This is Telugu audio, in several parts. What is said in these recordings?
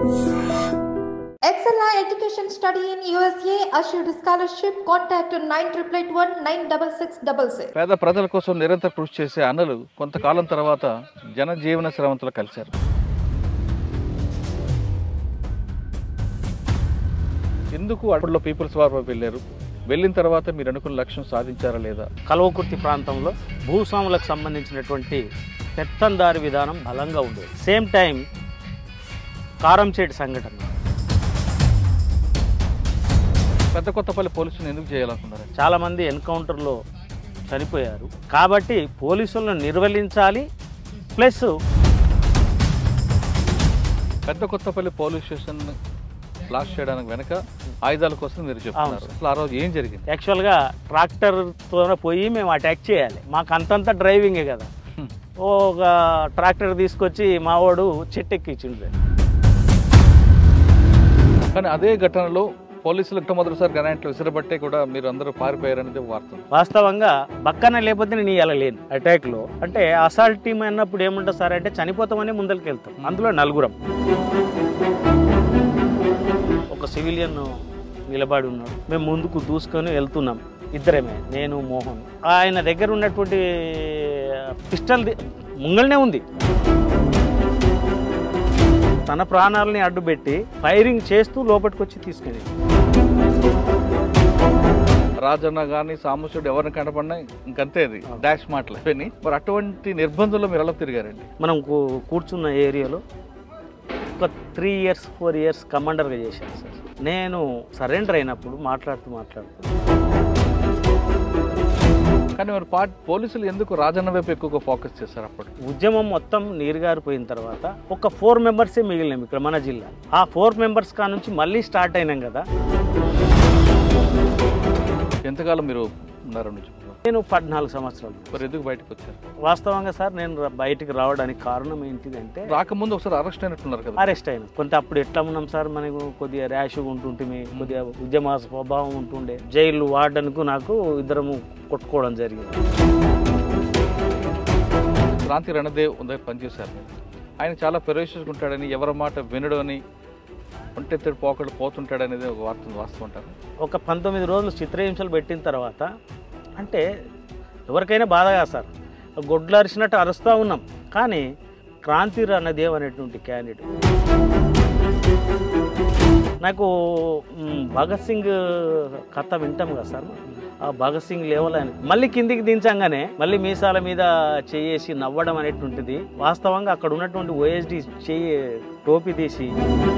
Excella Education Study in USA assured scholarship. Contact 9881 పేద ప్రజల కోసం నిరంతర కృషి చేసే అన్నలు కొంతకాలం తర్వాత జనజీవన శ్రవంతులు కలిశారు ఎందుకు అడవుల్లో పీపుల్స్ వార్ వైపు వెళ్ళారు వెళ్ళిన తర్వాత మీరు అనుకున్న లక్ష్యం సాధించారా లేదా కల్వకుర్తి ప్రాంతంలో భూస్వాములకు సంబంధించినటువంటి పెత్తందారి విధానం బలంగా ఉండేది సేమ్ టైం కారంచేటి సంఘటన పెద్ద కొత్తపల్లి పోలీసులు ఎందుకు చేయాలనుకున్నారు చాలామంది ఎన్కౌంటర్లో చనిపోయారు కాబట్టి పోలీసులను నిర్వహించాలి ప్లస్ పెద్ద కొత్తపల్లి పోలీస్ స్టేషన్ బ్లాస్ట్ చేయడానికి వెనక ఆయుధాల కోసం మీరు చెప్తున్నారు అసలు ఆ రోజు ఏం జరిగింది యాక్చువల్గా ట్రాక్టర్తో పోయి మేము అటాక్ చేయాలి మాకు అంతంత డ్రైవింగే కదా హ్మ్. ఓ ఒక ట్రాక్టర్ తీసుకొచ్చి మావాడు చెట్టు ఎక్కించిండు కానీ అదే ఘటనలో పోలీసులు మొదటిసారి గ్రానైట్లు విసిరబట్టే కూడా మీరు అందరూ పారిపోయారనేది ఒక వార్త వాస్తవంగా పక్కన లేకపోతే నేను ఇవాళ లేను అటాక్ లో అంటే అసాల్ట్ టీమ్ అన్నప్పుడు ఏముంటుంది సార్ అంటే చనిపోతామని ముందరికి వెళ్తాం అందులో నలుగురం ఒక సివిలియన్ నిలబడి ఉన్నాడు మేము ముందుకు దూసుకొని వెళ్తున్నాం ఇద్దరమే నేను మోహన్ ఆయన దగ్గర ఉన్నటువంటి పిస్టల్ ముంగల్నే ఉంది తన ప్రాణాలని అడ్డుపెట్టి ఫైరింగ్ చేస్తూ లోపలికి వచ్చి తీసుకెళ్ళి రాజన్న కానీ సాంబశివుడు ఎవరిని కనపడినా ఇంకంతే అది డాష్ మాటలు అవన్నీ మరి అటువంటి నిర్బంధంలో మీరు ఎలా తిరిగారండి మనం కూ- కూర్చున్న ఏరియాలో ఒక త్రీ ఇయర్స్ ఫోర్ ఇయర్స్ కమాండర్గా చేశాను సార్ నేను సరెండర్ అయినప్పుడు మాట్లాడుతూ మాట్లాడుతూ కానీ మరి పా పోలీసులు ఎందుకు రాజన్న వైపు ఎక్కువగా ఫోకస్ చేశారు అప్పుడు ఉద్యమం మొత్తం నీరుగారిపోయిన తర్వాత ఒక ఫోర్ మెంబర్సే మిగిలినాం ఇక్కడ మన జిల్లా ఆ ఫోర్ మెంబర్స్ కా నుంచి మళ్ళీ స్టార్ట్ అయినాం కదా ఎంతకాలం మీరు ఉన్నారు నుంచి నేను పద్నాలుగు సంవత్సరాలు మరి ఎందుకు బయటకు వచ్చారు వాస్తవంగా సార్ నేను ర- బయటికి రావడానికి కారణం ఏంటిదంటే రాకముందు ఒకసారి అరెస్ట్ అయినట్టున్నారు కదా అరెస్ట్ అయినా కొంత అప్పుడు ఎట్లా ఉన్నాం సార్ మనకు కొద్దిగా ర్యాష్గా ఉంటుంటే కొద్దిగా ఉద్యమ స్వభావం ఉంటుండే జైలు వార్డన్కు నాకు ఇద్దరము కొట్టుకోవడం జరిగింది క్రాంతి రణదేవ్ దగ్గర పనిచేశారు మీరు. ఆయన చాలా పెరోషియస్గా ఉంటాడని ఎవరి మాట వినడు అని ఒంటెత్తడి పోకడు పోతుంటాడనేది ఒక వార్త ఉంది, వాస్తవం అంటారు ఒక పంతొమ్మిది రోజులు చిత్రహింసలు పెట్టిన తర్వాత అంటే ఎవరికైనా బాధగా సార్ గొడ్లు అరిచినట్టు అరుస్తూ ఉన్నాం కానీ క్రాంతి రణదేవ్ అనేటువంటి క్యాండిడేట్ నాకు మ్, భగత్ సింగ్ కథ వింటాం కదా సార్ ఆ భగత్ సింగ్ లెవెల్ అని మళ్ళీ కిందికి దించంగానే మళ్ళీ మీసాల మీద చేసి నవ్వడం అనేటువంటిది వాస్తవంగా అక్కడ ఉన్నటువంటి ఓఎస్డి చెయ్యి టోపీ తీసి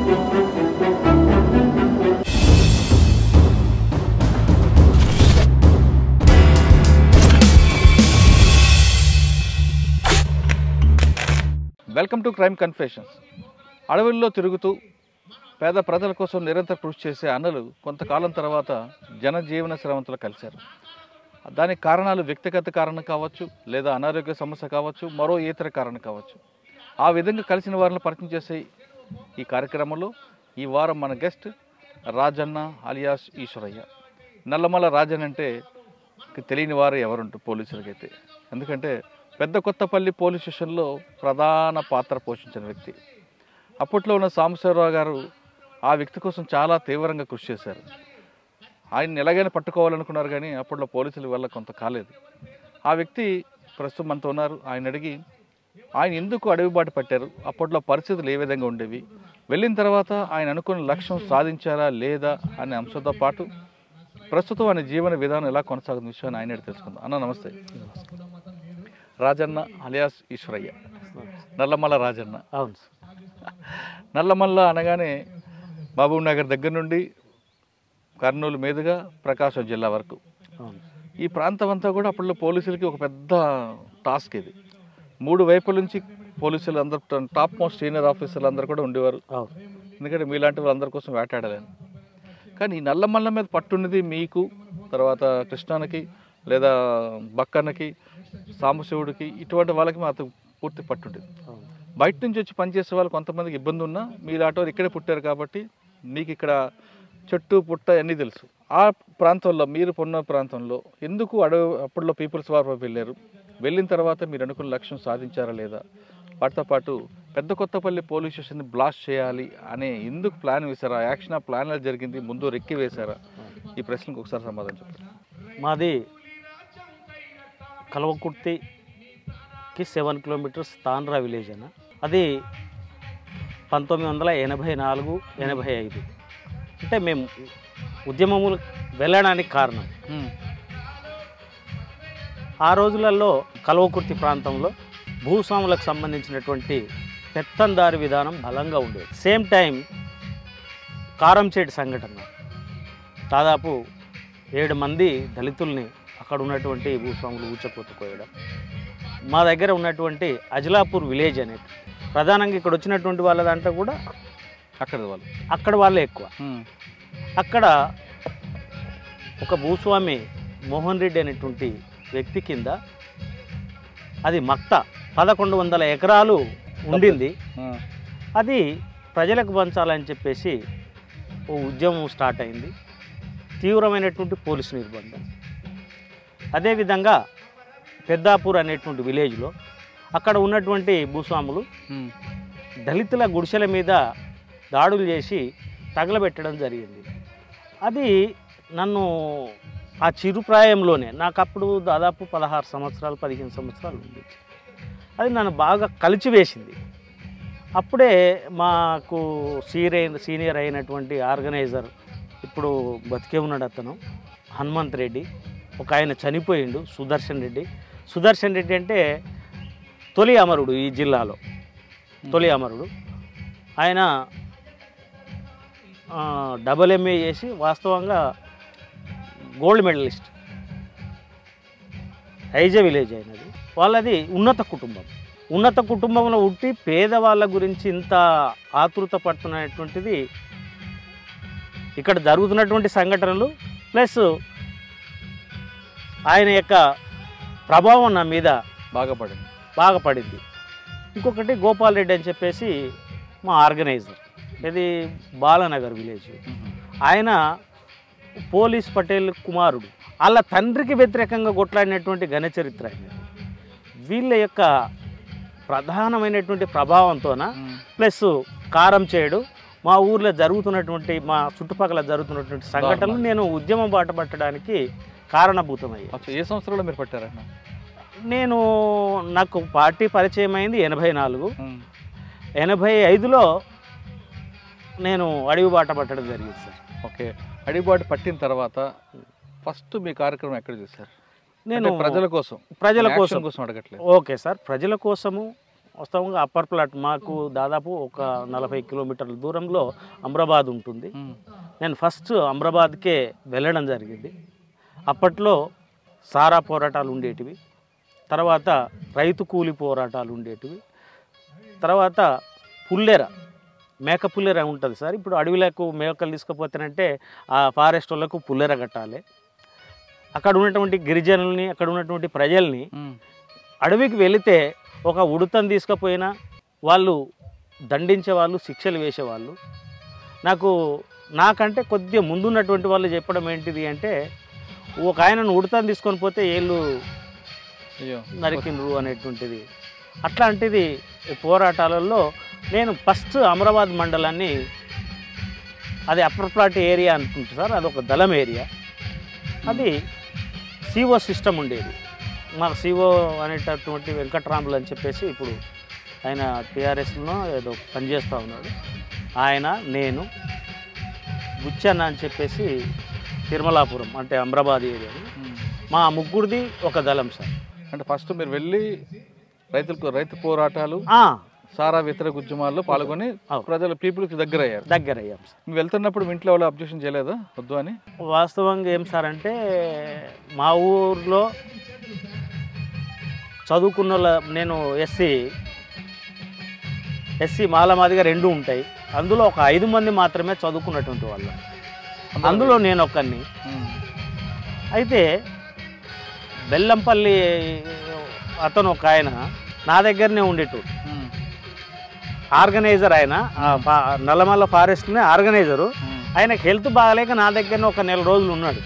వెల్కమ్ టు క్రైమ్ కన్ఫెషన్స్ అడవుల్లో తిరుగుతూ పేద ప్రజల కోసం నిరంతర కృషి చేసే అన్నలు కొంతకాలం తర్వాత జనజీవన శ్రవంతులు కలిశారు దానికి కారణాలు వ్యక్తిగత కారణం కావచ్చు లేదా అనారోగ్య సమస్య కావచ్చు మరో ఇతర కారణం కావచ్చు ఆ విధంగా కలిసిన వారిని పరిచయం చేసే ఈ కార్యక్రమంలో ఈ వారం మన గెస్ట్ రాజన్న అలియాస్ ఈశ్వరయ్య నల్లమల రాజన్ అంటే తెలియని వారు ఎవరుంటారు పోలీసులకైతే ఎందుకంటే పెద్ద కొత్తపల్లి పోలీస్ స్టేషన్లో ప్రధాన పాత్ర పోషించిన వ్యక్తి అప్పట్లో ఉన్న సాంబశివరావు గారు ఆ వ్యక్తి కోసం చాలా తీవ్రంగా కృషి చేశారు ఆయన ఎలాగైనా పట్టుకోవాలనుకున్నారు కానీ అప్పట్లో పోలీసుల వల్ల కొంత కాలేదు ఆ వ్యక్తి ప్రస్తుతం మనతో ఉన్నారు ఆయన అడిగి ఆయన ఎందుకు అడవి బాట పట్టారు అప్పట్లో పరిస్థితులు ఏ విధంగా ఉండేవి వెళ్ళిన తర్వాత ఆయన అనుకున్న లక్ష్యం సాధించారా లేదా అనే అంశంతో పాటు ప్రస్తుతం ఆయన జీవన విధానం ఎలా కొనసాగుతున్న విషయాన్ని ఆయన అడిగి తెలుసుకుందాం అన్న నమస్తే రాజన్న అలియాస్ ఈశ్వరయ్య నల్లమల్ల రాజన్న అవును సార్ నల్లమల్ల అనగానే మహబూబ్ నగర్ దగ్గర నుండి కర్నూలు మీదుగా ప్రకాశం జిల్లా వరకు అవును ఈ ప్రాంతం అంతా కూడా అప్పట్లో పోలీసులకి ఒక పెద్ద టాస్క్ ఇది మూడు వైపుల నుంచి పోలీసులు అందరు టాప్ మోస్ట్ సీనియర్ ఆఫీసర్లు అందరూ కూడా ఉండేవారు అవును ఎందుకంటే మీలాంటి వాళ్ళందరి కోసం వేటాడలేను కానీ ఈ నల్లమల్ల మీద పట్టున్నది మీకు తర్వాత కృష్ణానికి లేదా బక్కన్నకి సాంబశివుడికి ఇటువంటి వాళ్ళకి మాకు పూర్తి పట్టుండేది అవును బయట నుంచి వచ్చి పనిచేసే వాళ్ళు కొంతమందికి ఇబ్బంది ఉన్నా మీరు ఆటో ఇక్కడే పుట్టారు కాబట్టి మీకు ఇక్కడ చెట్టు పుట్ట అన్నీ తెలుసు ఆ ప్రాంతంలో మీరు పొన్న ప్రాంతంలో ఎందుకు అడవి అప్పట్లో పీపుల్స్ వార్ వైపు వెళ్ళారు వెళ్ళిన తర్వాత మీరు అనుకున్న లక్ష్యం సాధించారా లేదా వాటితో పాటు పెద్ద కొత్తపల్లి పోలీస్ స్టేషన్ బ్లాస్ట్ చేయాలి అనే ఎందుకు ప్లాన్ వేశారా యాక్షన్ ఆ ప్లాన్ ఎలా జరిగింది ముందు రెక్కి వేశారా ఈ ప్రశ్నకు ఒకసారి సమాధానం చెప్పండి మాది కల్వకుర్తికి సెవెన్ కిలోమీటర్స్ తాండ్రా విలేజ్ అన్న అది పంతొమ్మిది వందల ఎనభై నాలుగు ఎనభై ఐదు అంటే మేము ఉద్యమములు వెళ్ళడానికి కారణం ఆ రోజులలో కల్వకుర్తి ప్రాంతంలో భూస్వాములకు సంబంధించినటువంటి పెత్తందారి విధానం బలంగా ఉండేది సేమ్ టైం కారంచేటి సంఘటన దాదాపు ఏడు మంది దళితుల్ని అక్కడ ఉన్నటువంటి భూస్వాములు ఊచకోతకోయడం మా దగ్గర ఉన్నటువంటి అజలాపూర్ విలేజ్ అనేది ప్రధానంగా ఇక్కడ వచ్చినటువంటి వాళ్ళ దాంట్లో కూడా అక్కడ వాళ్ళు అక్కడ వాళ్ళే ఎక్కువ ఉమ్. అక్కడ ఒక భూస్వామి మోహన్ రెడ్డి అనేటువంటి వ్యక్తి కింద అది మక్త పదకొండు వందల ఎకరాలు ఉండింది ఆ. అది ప్రజలకు పంచాలని చెప్పేసి ఓ ఉద్యమం స్టార్ట్ అయింది తీవ్రమైనటువంటి పోలీసు నిర్బంధం అదేవిధంగా పెద్దాపూర్ అనేటువంటి విలేజ్లో అక్కడ ఉన్నటువంటి భూస్వాములు ఉమ్. దళితుల గుడిసెల మీద దాడులు చేసి తగలబెట్టడం జరిగింది అది నన్ను ఆ చిరుప్రాయంలోనే నాకు అప్పుడు దాదాపు పదహారు సంవత్సరాలు పదిహేను సంవత్సరాలు ఉంది అది నన్ను బాగా కలిచివేసింది అప్పుడే మాకు సీనియర్ సీనియర్ అయినటువంటి ఆర్గనైజర్ ఇప్పుడు బతికే ఉన్నాడు అతను హనుమంత్ రెడ్డి ఒక ఆయన చనిపోయిండు సుదర్శన్ రెడ్డి సుదర్శన్ రెడ్డి అంటే తొలి అమరుడు ఈ జిల్లాలో తొలి అమరుడు ఆయన ఆ, డబుల్ ఎంఏ చేసి వాస్తవంగా గోల్డ్ మెడలిస్ట్ ఐజ విలేజ్ అయినది వాళ్ళది ఉన్నత కుటుంబం ఉన్నత కుటుంబంలో ఉట్టి పేదవాళ్ళ గురించి ఇంత ఆతృత పడుతున్నటువంటిది ఇక్కడ జరుగుతున్నటువంటి సంఘటనలు ప్లస్ ఆయన యొక్క ప్రభావం నా మీద బాగా పడింది బాగా పడింది ఇంకొకటి గోపాల్ రెడ్డి అని చెప్పేసి మా ఆర్గనైజర్ ఇది బాలనగర్ విలేజ్ ఉమ్. ఆయన పోలీస్ పటేల్ కుమారుడు వాళ్ళ తండ్రికి వ్యతిరేకంగా కొట్లాడినటువంటి ఘన చరిత్ర ఆయన వీళ్ళ యొక్క ప్రధానమైనటువంటి ప్రభావంతోన ఉమ్. ప్లస్ కారం చేయడు మా ఊర్లో జరుగుతున్నటువంటి మా చుట్టుపక్కల జరుగుతున్నటువంటి సంఘటనలు నేను ఉద్యమం బాట పట్టడానికి కారణభూతమయ్యాయి అచ్చా, ఏ సంవత్సరంలో మీరు పట్టారన్న నేను నాకు పార్టీ పరిచయం అయింది ఎనభై నాలుగు ఉమ్. ఎనభై ఐదులో నేను అడవి బాట పట్టడం జరిగింది సార్ ఓకే అడిబాటు పట్టిన తర్వాత ఫస్ట్ మీ కార్యక్రమం ఎక్కడ చేశారు నేను అంటే ప్రజల కోసం ప్రజల యాక్షన్ కోసం కోసం అడగట్లేదు ఓకే సార్ ప్రజల కోసము వాస్తవంగా అప్పర్ ప్లాట్ మాకు దాదాపు ఒక నలభై కిలోమీటర్ల దూరంలో అమ్రాబాద్ ఉంటుంది ఉమ్. నేను ఫస్ట్ అమ్రాబాద్కే వెళ్ళడం జరిగింది అప్పట్లో సారా పోరాటాలు ఉండేటివి తర్వాత రైతు కూలి పోరాటాలు ఉండేటివి తర్వాత పుల్లెర మేక పుల్లెర ఉంటుంది సార్ ఇప్పుడు అడవిలకు మేకలు తీసుకుపోతానంటే ఆ ఫారెస్ట్ వాళ్ళకు పుల్లెర కట్టాలి అక్కడ ఉన్నటువంటి గిరిజనుల్ని అక్కడ ఉన్నటువంటి ప్రజల్ని ఉమ్. అడవికి వెళితే ఒక ఉడుతను తీసుకుపోయినా వాళ్ళు దండించే వాళ్ళు శిక్షలు వేసేవాళ్ళు నాకు నాకంటే కొద్దిగా ముందున్నటువంటి వాళ్ళు చెప్పడం ఏంటిది అంటే ఒక ఆయనను ఉడతను తీసుకొని పోతే ఏళ్ళు అయ్యో నరికిండ్రు అనేటువంటిది అట్లాంటిది ఈ పోరాటాలలో నేను ఫస్ట్ అమరాబాద్ మండలాన్ని అది అప్పర్ ప్లాట్ ఏరియా అనుకుంటు సార్ అది ఒక దళం ఏరియా అది సిఓ సిస్టమ్ ఉండేది మాకు సిఓ అనేటటువంటి వెంకట్రాములు అని చెప్పేసి ఇప్పుడు ఆయన టీఆర్ఎస్లో ఏదో పనిచేస్తూ ఉన్నాడు ఆయన నేను బుచ్చన్న అని చెప్పేసి తిరుమలాపురం అంటే అమరాబాద్ ఏరియా ఉమ్. మా ముగ్గురిది ఒక దళం సార్ అంటే ఫస్ట్ మీరు వెళ్ళి రైతులకు రైతు పోరాటాలు ఆ, సారా వ్యతిరేక ఉద్యమాల్లో పాల్గొని అవును. ప్రజల పీపుల్కి దగ్గర అయ్యారు దగ్గర అయ్యాం సార్ మీరు వెళ్తున్నప్పుడు మీ ఇంట్లో వాళ్ళు అబ్జెక్షన్ చేయలేదా వద్దు అని వాస్తవంగా ఏం సార్ అంటే మా ఊర్లో చదువుకున్న వాళ్ళ- నేను ఎస్సీ ఎస్సీ మాలమాదిగా రెండు ఉంటాయి అందులో ఒక ఐదు మంది మాత్రమే చదువుకున్నటువంటి వాళ్ళు అందులో నేను ఒక్కడిని ఉమ్. అయితే బెల్లంపల్లి అతను ఒక ఆయన నా దగ్గరనే ఉండేటోడు ఉమ్. ఆర్గనైజర్ ఆయన ఆ ఫా- నల్లమల్ల ఫారెస్ట్నే ఆర్గనైజరు ఉమ్. ఆయనకి హెల్త్ బాగాలేక నా దగ్గరనే ఒక నెల రోజులు ఉన్నాడు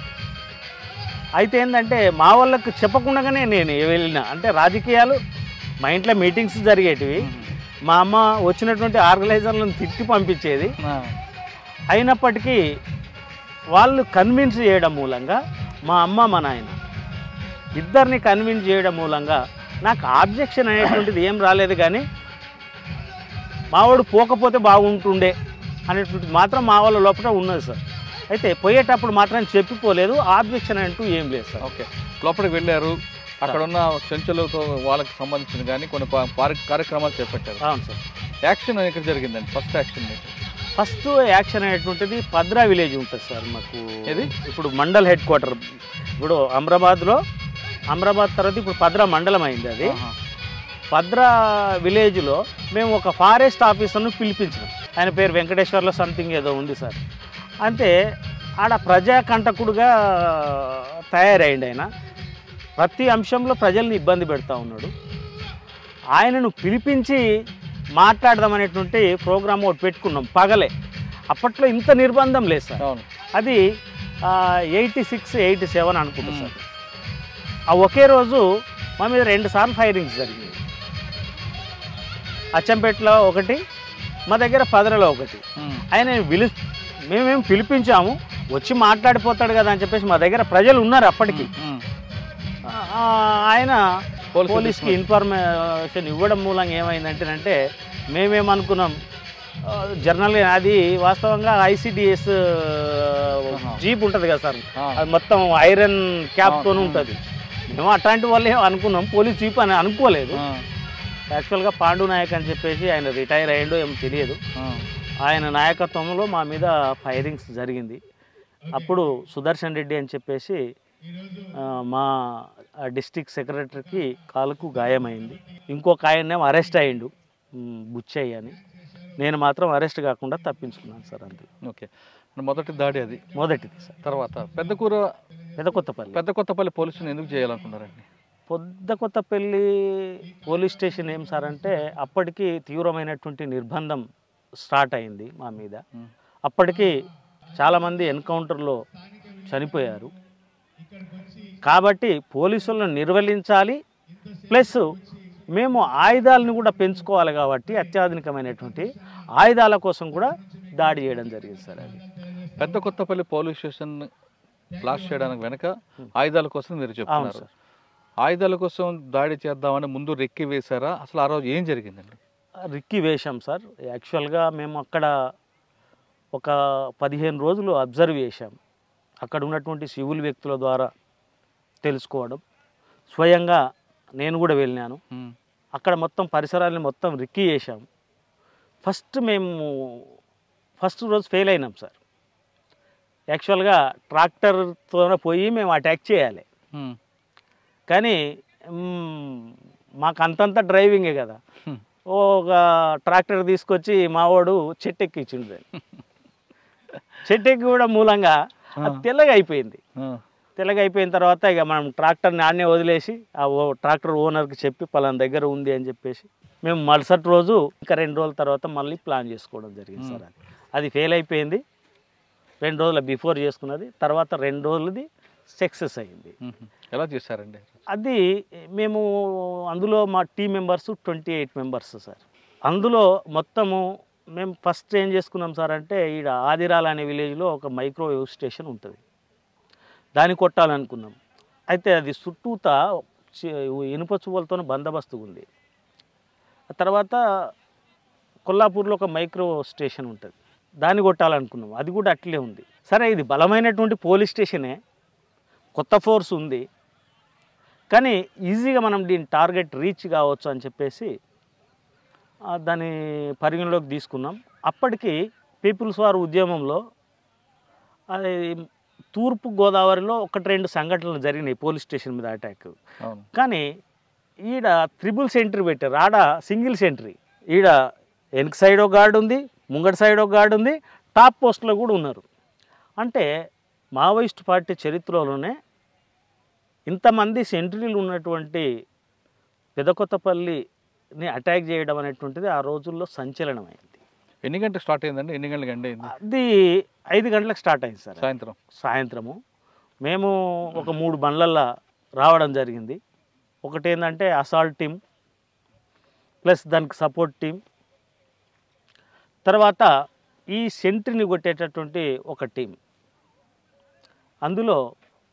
అయితే ఏంటంటే మా వాళ్ళకు చెప్పకుండానే నేను వెళ్ళిన అంటే రాజకీయాలు మా ఇంట్లో మీటింగ్స్ జరిగేటివి మా అమ్మ వచ్చినటువంటి ఆర్గనైజర్లను తిట్టి పంపించేది ఆ, అయినప్పటికీ వాళ్ళు కన్విన్స్ చేయడం మూలంగా మా అమ్మ మా నాయన ఇద్దరిని కన్విన్స్ చేయడం మూలంగా నాకు ఆబ్జెక్షన్ అనేటువంటిది ఏం రాలేదు కానీ మావాడు పోకపోతే బాగుంటుండే అనేటువంటిది మాత్రం మా వాళ్ళ లోపల ఉన్నది సార్ అయితే పోయేటప్పుడు మాత్రం చెప్పిపోలేదు ఆబ్జెక్షన్ అంటూ ఏం లేదు సార్ ఓకే లోపలికి వెళ్ళారు అక్కడ ఉన్న చెంచులతో వాళ్ళకి సంబంధించిన కానీ కొన్ని పా- పారి- కార్యక్రమాలు చేపట్టారు అవును సార్ యాక్షన్ ఎక్కడ జరిగిందండి ఫస్ట్ యాక్షన్ మీకు ఫస్ట్ యాక్షన్ అనేటువంటిది పద్రా విలేజ్ ఉంటుంది సార్ మాకు ఏది? ఇప్పుడు మండల్ హెడ్ క్వార్టర్ ఇప్పుడు అమరాబాద్లో అమరాబాద్ తర్వాత ఇప్పుడు పద్రా మండలం అయింది అది ఆహా. భద్రా విలేజ్లో మేము ఒక ఫారెస్ట్ ఆఫీసర్ను పిలిపించినాం ఆయన పేరు వెంకటేశ్వర్లో సంథింగ్ ఏదో ఉంది సార్ అంతే ఆడ ప్రజాకంటకుడుగా తయారైంది ఆయన ప్రతి అంశంలో ప్రజల్ని ఇబ్బంది పెడతా ఉన్నాడు ఆయనను పిలిపించి మాట్లాడదాం అనేటువంటి ప్రోగ్రామ్ ఒకటి పెట్టుకున్నాం పగలే అప్పట్లో ఇంత నిర్బంధం లేదు సార్ అవును అది ఎయిటీ సిక్స్ ఎయిటీ సెవెన్ అనుకుంటా సార్ ఆ ఒకే రోజు మా మీద రెండు సార్లు ఫైరింగ్స్ జరిగింది అచ్చంపేటలో ఒకటి మా దగ్గర పదరలో ఒకటి ఉమ్. ఆయన పిలి మేమేం పిలిపించాము వచ్చి మాట్లాడిపోతాడు కదా అని చెప్పేసి మా దగ్గర ప్రజలు ఉన్నారు అప్పటికి ఉమ్. ఆ, ఆయన పోలీసులు పోలీస్కి తీసుకున్నారు. ఇన్ఫర్మేషన్ ఇవ్వడం మూలంగా ఏమైందంటేనంటే మేమేమనుకున్నాం ఆ, జనరల్గా అది వాస్తవంగా ఐసిడిఎస్ ఆహా. జీప్ ఉంటుంది కదా సార్ ఆ, అది మొత్తం ఐరన్ క్యాప్తో అవును. ఉంటుంది మేము అట్లాంటి వాళ్ళే అనుకున్నాం పోలీస్ జీప్ అని అనుకోలేదు ఆ, యాక్చువల్గా పాండు నాయక్ అని చెప్పేసి ఆయన రిటైర్ అయ్యిండో ఏమో తెలియదు ఆ. ఆయన నాయకత్వంలో మా మీద ఫైరింగ్స్ జరిగింది అప్పుడు సుదర్శన్ రెడ్డి అని చెప్పేసి ఆ, మా డిస్టిక్ సెక్రటరీకి కాలుకు గాయమైంది ఇంకొక ఆయన్నేమో అరెస్ట్ అయ్యిండు ఉమ్, బుచ్చయ్య అని నేను మాత్రం అరెస్ట్ కాకుండా తప్పించుకున్నాను సార్ అంతే ఓకే మొదటి దాడి అది మొదటిది సార్ తర్వాత పెద్దకూర పెద్ద కొత్తపల్లి పెద్ద కొత్తపల్లి పోలీసుని ఎందుకు చేయాలనుకున్నారండి పొద్ద కొత్తపల్లి పోలీస్ స్టేషన్ ఏం సార్ అంటే అప్పటికి తీవ్రమైనటువంటి నిర్బంధం స్టార్ట్ అయింది మా మీద ఉమ్. అప్పటికి చాలామంది ఎన్కౌంటర్లో చనిపోయారు కాబట్టి పోలీసులను నిర్వహించాలి ప్లస్ మేము ఆయుధాలను కూడా పెంచుకోవాలి కాబట్టి అత్యాధునికమైనటువంటి ఆయుధాల కోసం కూడా దాడి చేయడం జరిగింది సార్ అది పెద్ద కొత్తపల్లి పోలీస్ స్టేషన్ బ్లాస్ట్ చేయడానికి వెనక ఆయుధాల కోసం మీరు అవును చెప్తున్నారు సార్ ఆయుధాల కోసం దాడి చేద్దామని ముందు రెక్కి వేశారా అసలు ఆ రోజు ఏం జరిగిందండి రిక్కి వేషం సార్ యాక్చువల్గా మేము అక్కడ ఒక పదిహేను రోజులు అబ్జర్వ్ చేశాం అక్కడ ఉన్నటువంటి సివిల్ వ్యక్తుల ద్వారా తెలుసుకోవడం స్వయంగా నేను కూడా వెళ్ళినాను ఉమ్. అక్కడ మొత్తం పరిసరాలను మొత్తం రిక్కి చేశాం ఫస్ట్ మేము ఫస్ట్ రోజు ఫెయిల్ అయినాం సార్ యాక్చువల్గా ట్రాక్టర్తోనే పోయి మేము అటాక్ చేయాలి ఉమ్. కానీ మ్, మాకు అంతంత డ్రైవింగే కదా హ్మ్. ఓ ఒక ట్రాక్టర్ తీసుకొచ్చి మావాడు చెట్టు ఎక్కించిండు దాన్ని చెట్టు ఎక్కి కూడా మూలంగా అది తెల్లగా అయిపోయింది ఆ. తెల్లగా అయిపోయిన తర్వాత ఇక మనం ట్రాక్టర్ని ఆడనే వదిలేసి ఆ ఓ ట్రాక్టర్ ఓనర్కి చెప్పి పలానా దగ్గర ఉంది అని చెప్పేసి మేము మరుసటి రోజు ఇంకా రెండు రోజుల తర్వాత మళ్ళీ ప్లాన్ చేసుకోవడం జరిగింది సార్ అది అది ఫెయిల్ అయిపోయింది రెండు రోజుల బిఫోర్ చేసుకున్నది తర్వాత రెండు రోజులది సక్సెస్ అయింది ఉహు. ఎలా చేశారండి అది మేము అందులో మా team members twenty eight members sir అందులో మొత్తము మేము ఫస్ట్ ఏం చేసుకున్నాం సార్ అంటే ఈడ ఆదిరాల అనే విలేజ్లో ఒక మైక్రోవేవ్ స్టేషన్ ఉంటుంది దాన్ని కొట్టాలనుకున్నాం అయితే అది చుట్టూత చి- ఇనుప చువ్వలతో బందోబస్తు ఉంది ఆ తర్వాత కొల్లాపూర్లో ఒక మైక్రో స్టేషన్ ఉంటుంది దాన్ని కొట్టాలనుకున్నాం అది కూడా అట్లే ఉంది సరే ఇది బలమైనటువంటి పోలీస్ స్టేషనే కొత్త ఫోర్స్ ఉంది కానీ ఈజీగా మనం దీని టార్గెట్ రీచ్ కావచ్చు అని చెప్పేసి ఆ, దాన్ని పరిగణలోకి తీసుకున్నాం అప్పటికి పీపుల్స్ వార్ ఉద్యమంలో అది తూర్పు గోదావరిలో ఒకటి రెండు సంఘటనలు జరిగినాయి పోలీస్ స్టేషన్ మీద అటాక్ అవును కానీ ఈడ త్రిబుల్ సెంట్రీ పెట్టారు ఆడ సింగిల్ సెంట్రీ ఈడ వెనక సైడ్ ఒక గార్డ్ ఉంది ముంగటి సైడ్ ఒక గార్డ్ ఉంది టాప్ పోస్ట్లో కూడా ఉన్నారు అంటే మావోయిస్ట్ పార్టీ చరిత్రలోనే ఇంతమంది సెంట్రీలు ఉన్నటువంటి పెదకొత్తపల్లిని అటాక్ చేయడం అనేటువంటిది ఆ రోజుల్లో సంచలనమైంది ఎన్ని గంటలకు స్టార్ట్ అయిందండి ఎన్ని గంటలకు ఎండ్ అయింది అది ఐదు గంటలకు స్టార్ట్ అయింది సార్ సాయంత్రం సాయంత్రము మేము ఒక మూడు బండ్లల్లో రావడం జరిగింది ఒకటి ఏంటంటే అసాల్ట్ టీం ప్లస్ దానికి సపోర్ట్ టీం తర్వాత ఈ సెంట్రీని కొట్టేటటువంటి ఒక టీం అందులో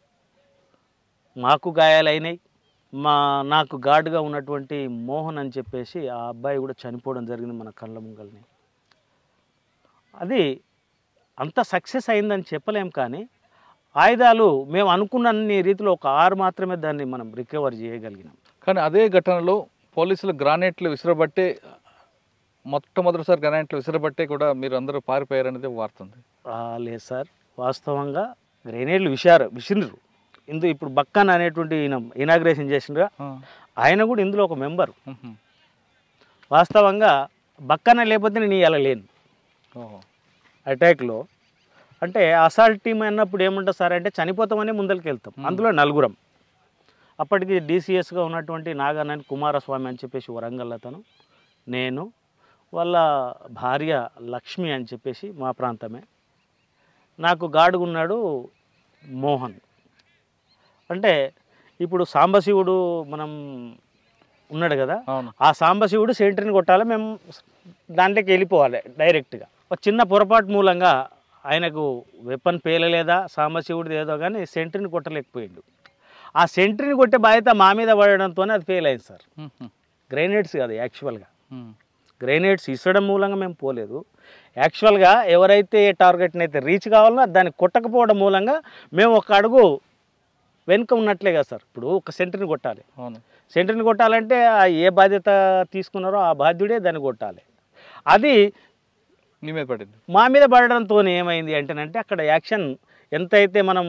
మాకు గాయాలైనాయి మా నాకు గార్డుగా ఉన్నటువంటి మోహన్ అని చెప్పేసి ఆ అబ్బాయి కూడా చనిపోవడం జరిగింది మన కళ్ళ ముంగల్ని అది అంత సక్సెస్ అయిందని చెప్పలేం కానీ ఆయుధాలు మేము అనుకున్న రీతిలో ఒక ఆరు మాత్రమే దాన్ని మనం రికవర్ చేయగలిగినాం కానీ అదే ఘటనలో పోలీసులు గ్రానైట్లు విసిరబట్టే మొట్టమొదటిసారి గ్రానైట్లు విసిరబట్టే కూడా మీరు అందరూ పారిపోయారనేది వార్త ఉంది ఆ, లేదు సార్ వాస్తవంగా గ్రెనేడ్లు విషారు విసినరు ఇందు ఇప్పుడు బక్కన్ అనేటువంటి ఈయన ఇనాగ్రేషన్ చేసిండ్రుగా ఆ, ఆయన కూడా ఇందులో ఒక మెంబర్ మ్హూ. వాస్తవంగా బక్కన లేకపోతే నేను ఇలా లేను ఓహో అటాక్లో అంటే అసాల్ట్ టీం అన్నప్పుడు ఏముంటుంది సార్ అంటే చనిపోతామని ముందరికి వెళ్తాం Hmm. అందులో నలుగురం అప్పటికి డీసీఎస్గా ఉన్నటువంటి నాగానని కుమారస్వామి అని చెప్పేసి వరంగల్ అతను నేను వాళ్ళ భార్య లక్ష్మి అని చెప్పేసి మా ప్రాంతమే నాకు గాడుగా ఉన్నాడు మోహన్ అంటే ఇప్పుడు సాంబశివుడు మనం ఉన్నాడు కదా అవును ఆ సాంబశివుడు సెంటర్ని కొట్టాలి మేము దాంట్లోకి వెళ్ళిపోవాలి డైరెక్ట్గా ఒక చిన్న పొరపాటు మూలంగా ఆయనకు వెపన్ పేలలేదా సాంబశివుడిది ఏదో కానీ సెంటర్ని కొట్టలేకపోయిండు ఆ సెంటర్ని కొట్టే బాధ్యత మా మీద పడడంతోనే అది ఫెయిల్ అయింది సార్ మ్హూ. గ్రైనేడ్స్ కాదు యాక్చువల్గా మ్. గ్రైనేడ్స్ ఇసడం మూలంగా మేము పోలేదు యాక్చువల్గా ఎవరైతే ఏ టార్గెట్ని అయితే రీచ్ కావాలనో దాన్ని కొట్టకపోవడం మూలంగా మేము ఒక అడుగు వెనుక ఉన్నట్లే కదా సార్ ఇప్పుడు ఒక సెంటర్ని కొట్టాలి అవును సెంటర్ని కొట్టాలంటే ఆ ఏ బాధ్యత తీసుకున్నారో ఆ బాధ్యుడే దాన్ని కొట్టాలి అది నీ మీద పడింది మా మీద పడడంతో ఏమైంది అంటేనంటే అక్కడ యాక్షన్ ఎంతైతే మనం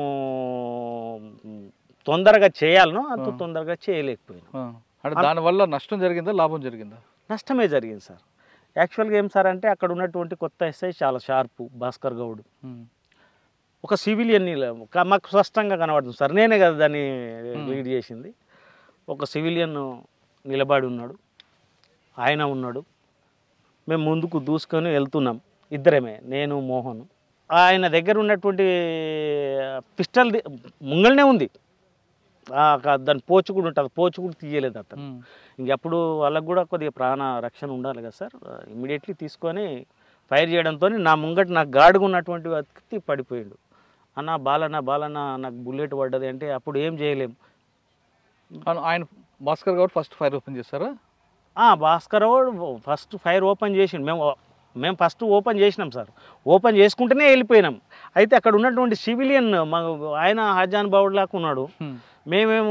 తొందరగా చేయాలనో అంత ఆ. తొందరగా చేయలేకపోయినాం ఆ. అంటే దానివల్ల నష్టం జరిగిందా లాభం జరిగిందా నష్టమే జరిగింది సార్ యాక్చువల్గా ఏం సార్ అంటే అక్కడ ఉన్నటువంటి కొత్త ఎస్ఐ చాలా షార్పు భాస్కర్ గౌడ్ మ్. ఒక సివిలియన్ మాకు స్పష్టంగా కనబడుతుంది సార్ నేనే కదా దాన్ని Hmm. లీడ్ చేసింది ఒక సివిలియన్ నిలబడి ఉన్నాడు ఆయన ఉన్నాడు మేము ముందుకు దూసుకొని వెళ్తున్నాం ఇద్దరమే నేను మోహన్ ఆయన దగ్గర ఉన్నటువంటి పిస్టల్ ముంగల్నే ఉంది ఆ, క- దాని పోచు కూడా ఉంటుంది పోచు కూడా తీయలేదు అతను మ్. ఇంకెప్పుడు వాళ్ళకు కూడా కొద్దిగా ప్రాణ రక్షణ ఉండాలి కదా సార్ ఇమీడియట్లీ తీసుకొని ఫైర్ చేయడంతో నా ముంగట నాకు గాడుగా ఉన్నటువంటి వ్యక్తి పడిపోయాడు అన్న బాలన్న బాలన్న నాకు బుల్లెట్ పడ్డది అంటే అప్పుడు ఏం చేయలేం అవును, ఆయన భాస్కర్ గారు ఫస్ట్ ఫైర్ ఓపెన్ చేస్తారా ఆ, భాస్కర్ ఫస్ట్ ఫైర్ ఓపెన్ చేసిండు మేము మేము ఫస్ట్ ఓపెన్ చేసినాం సార్ ఓపెన్ చేసుకుంటేనే వెళ్ళిపోయినాం అయితే అక్కడ ఉన్నటువంటి సివిలియన్ మా ఆయన హజాన్ బావుడ్ లాగా ఉన్నాడు మ్. మేమేమో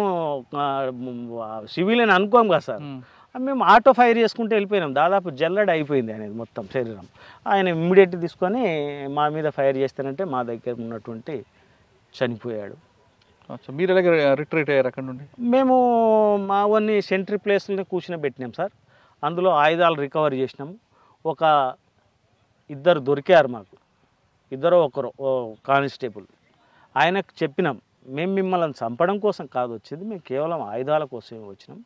సివిలియన్ అనుకోం కదా సార్ మ్. మేము ఆటో ఫైర్ చేసుకుంటూ వెళ్ళిపోయినాం దాదాపు జల్లడ అయిపోయింది అనేది మొత్తం శరీరం ఆయన ఇమ్మీడియట్ తీసుకొని మా మీద ఫైర్ చేస్తానంటే మా దగ్గర ఉన్నటువంటి చనిపోయాడు అచ్చా మీరు ఎలాగ రిట్రీట్ అయ్యారు అక్కడ నుండి మేము మా వన్ని సెంట్రీ ప్లేస్లని కూర్చుని పెట్టినాం సార్ అందులో ఆయుధాలు రికవర్ చేసినాం ఒక ఇద్దరు దొరికారు మాకు ఇద్దరు ఒకరు ఓ కానిస్టేబుల్ ఆయనకు చెప్పినాం మేము మిమ్మల్ని చంపడం కోసం కాదు వచ్చింది మేము కేవలం ఆయుధాల కోసమే వచ్చినాం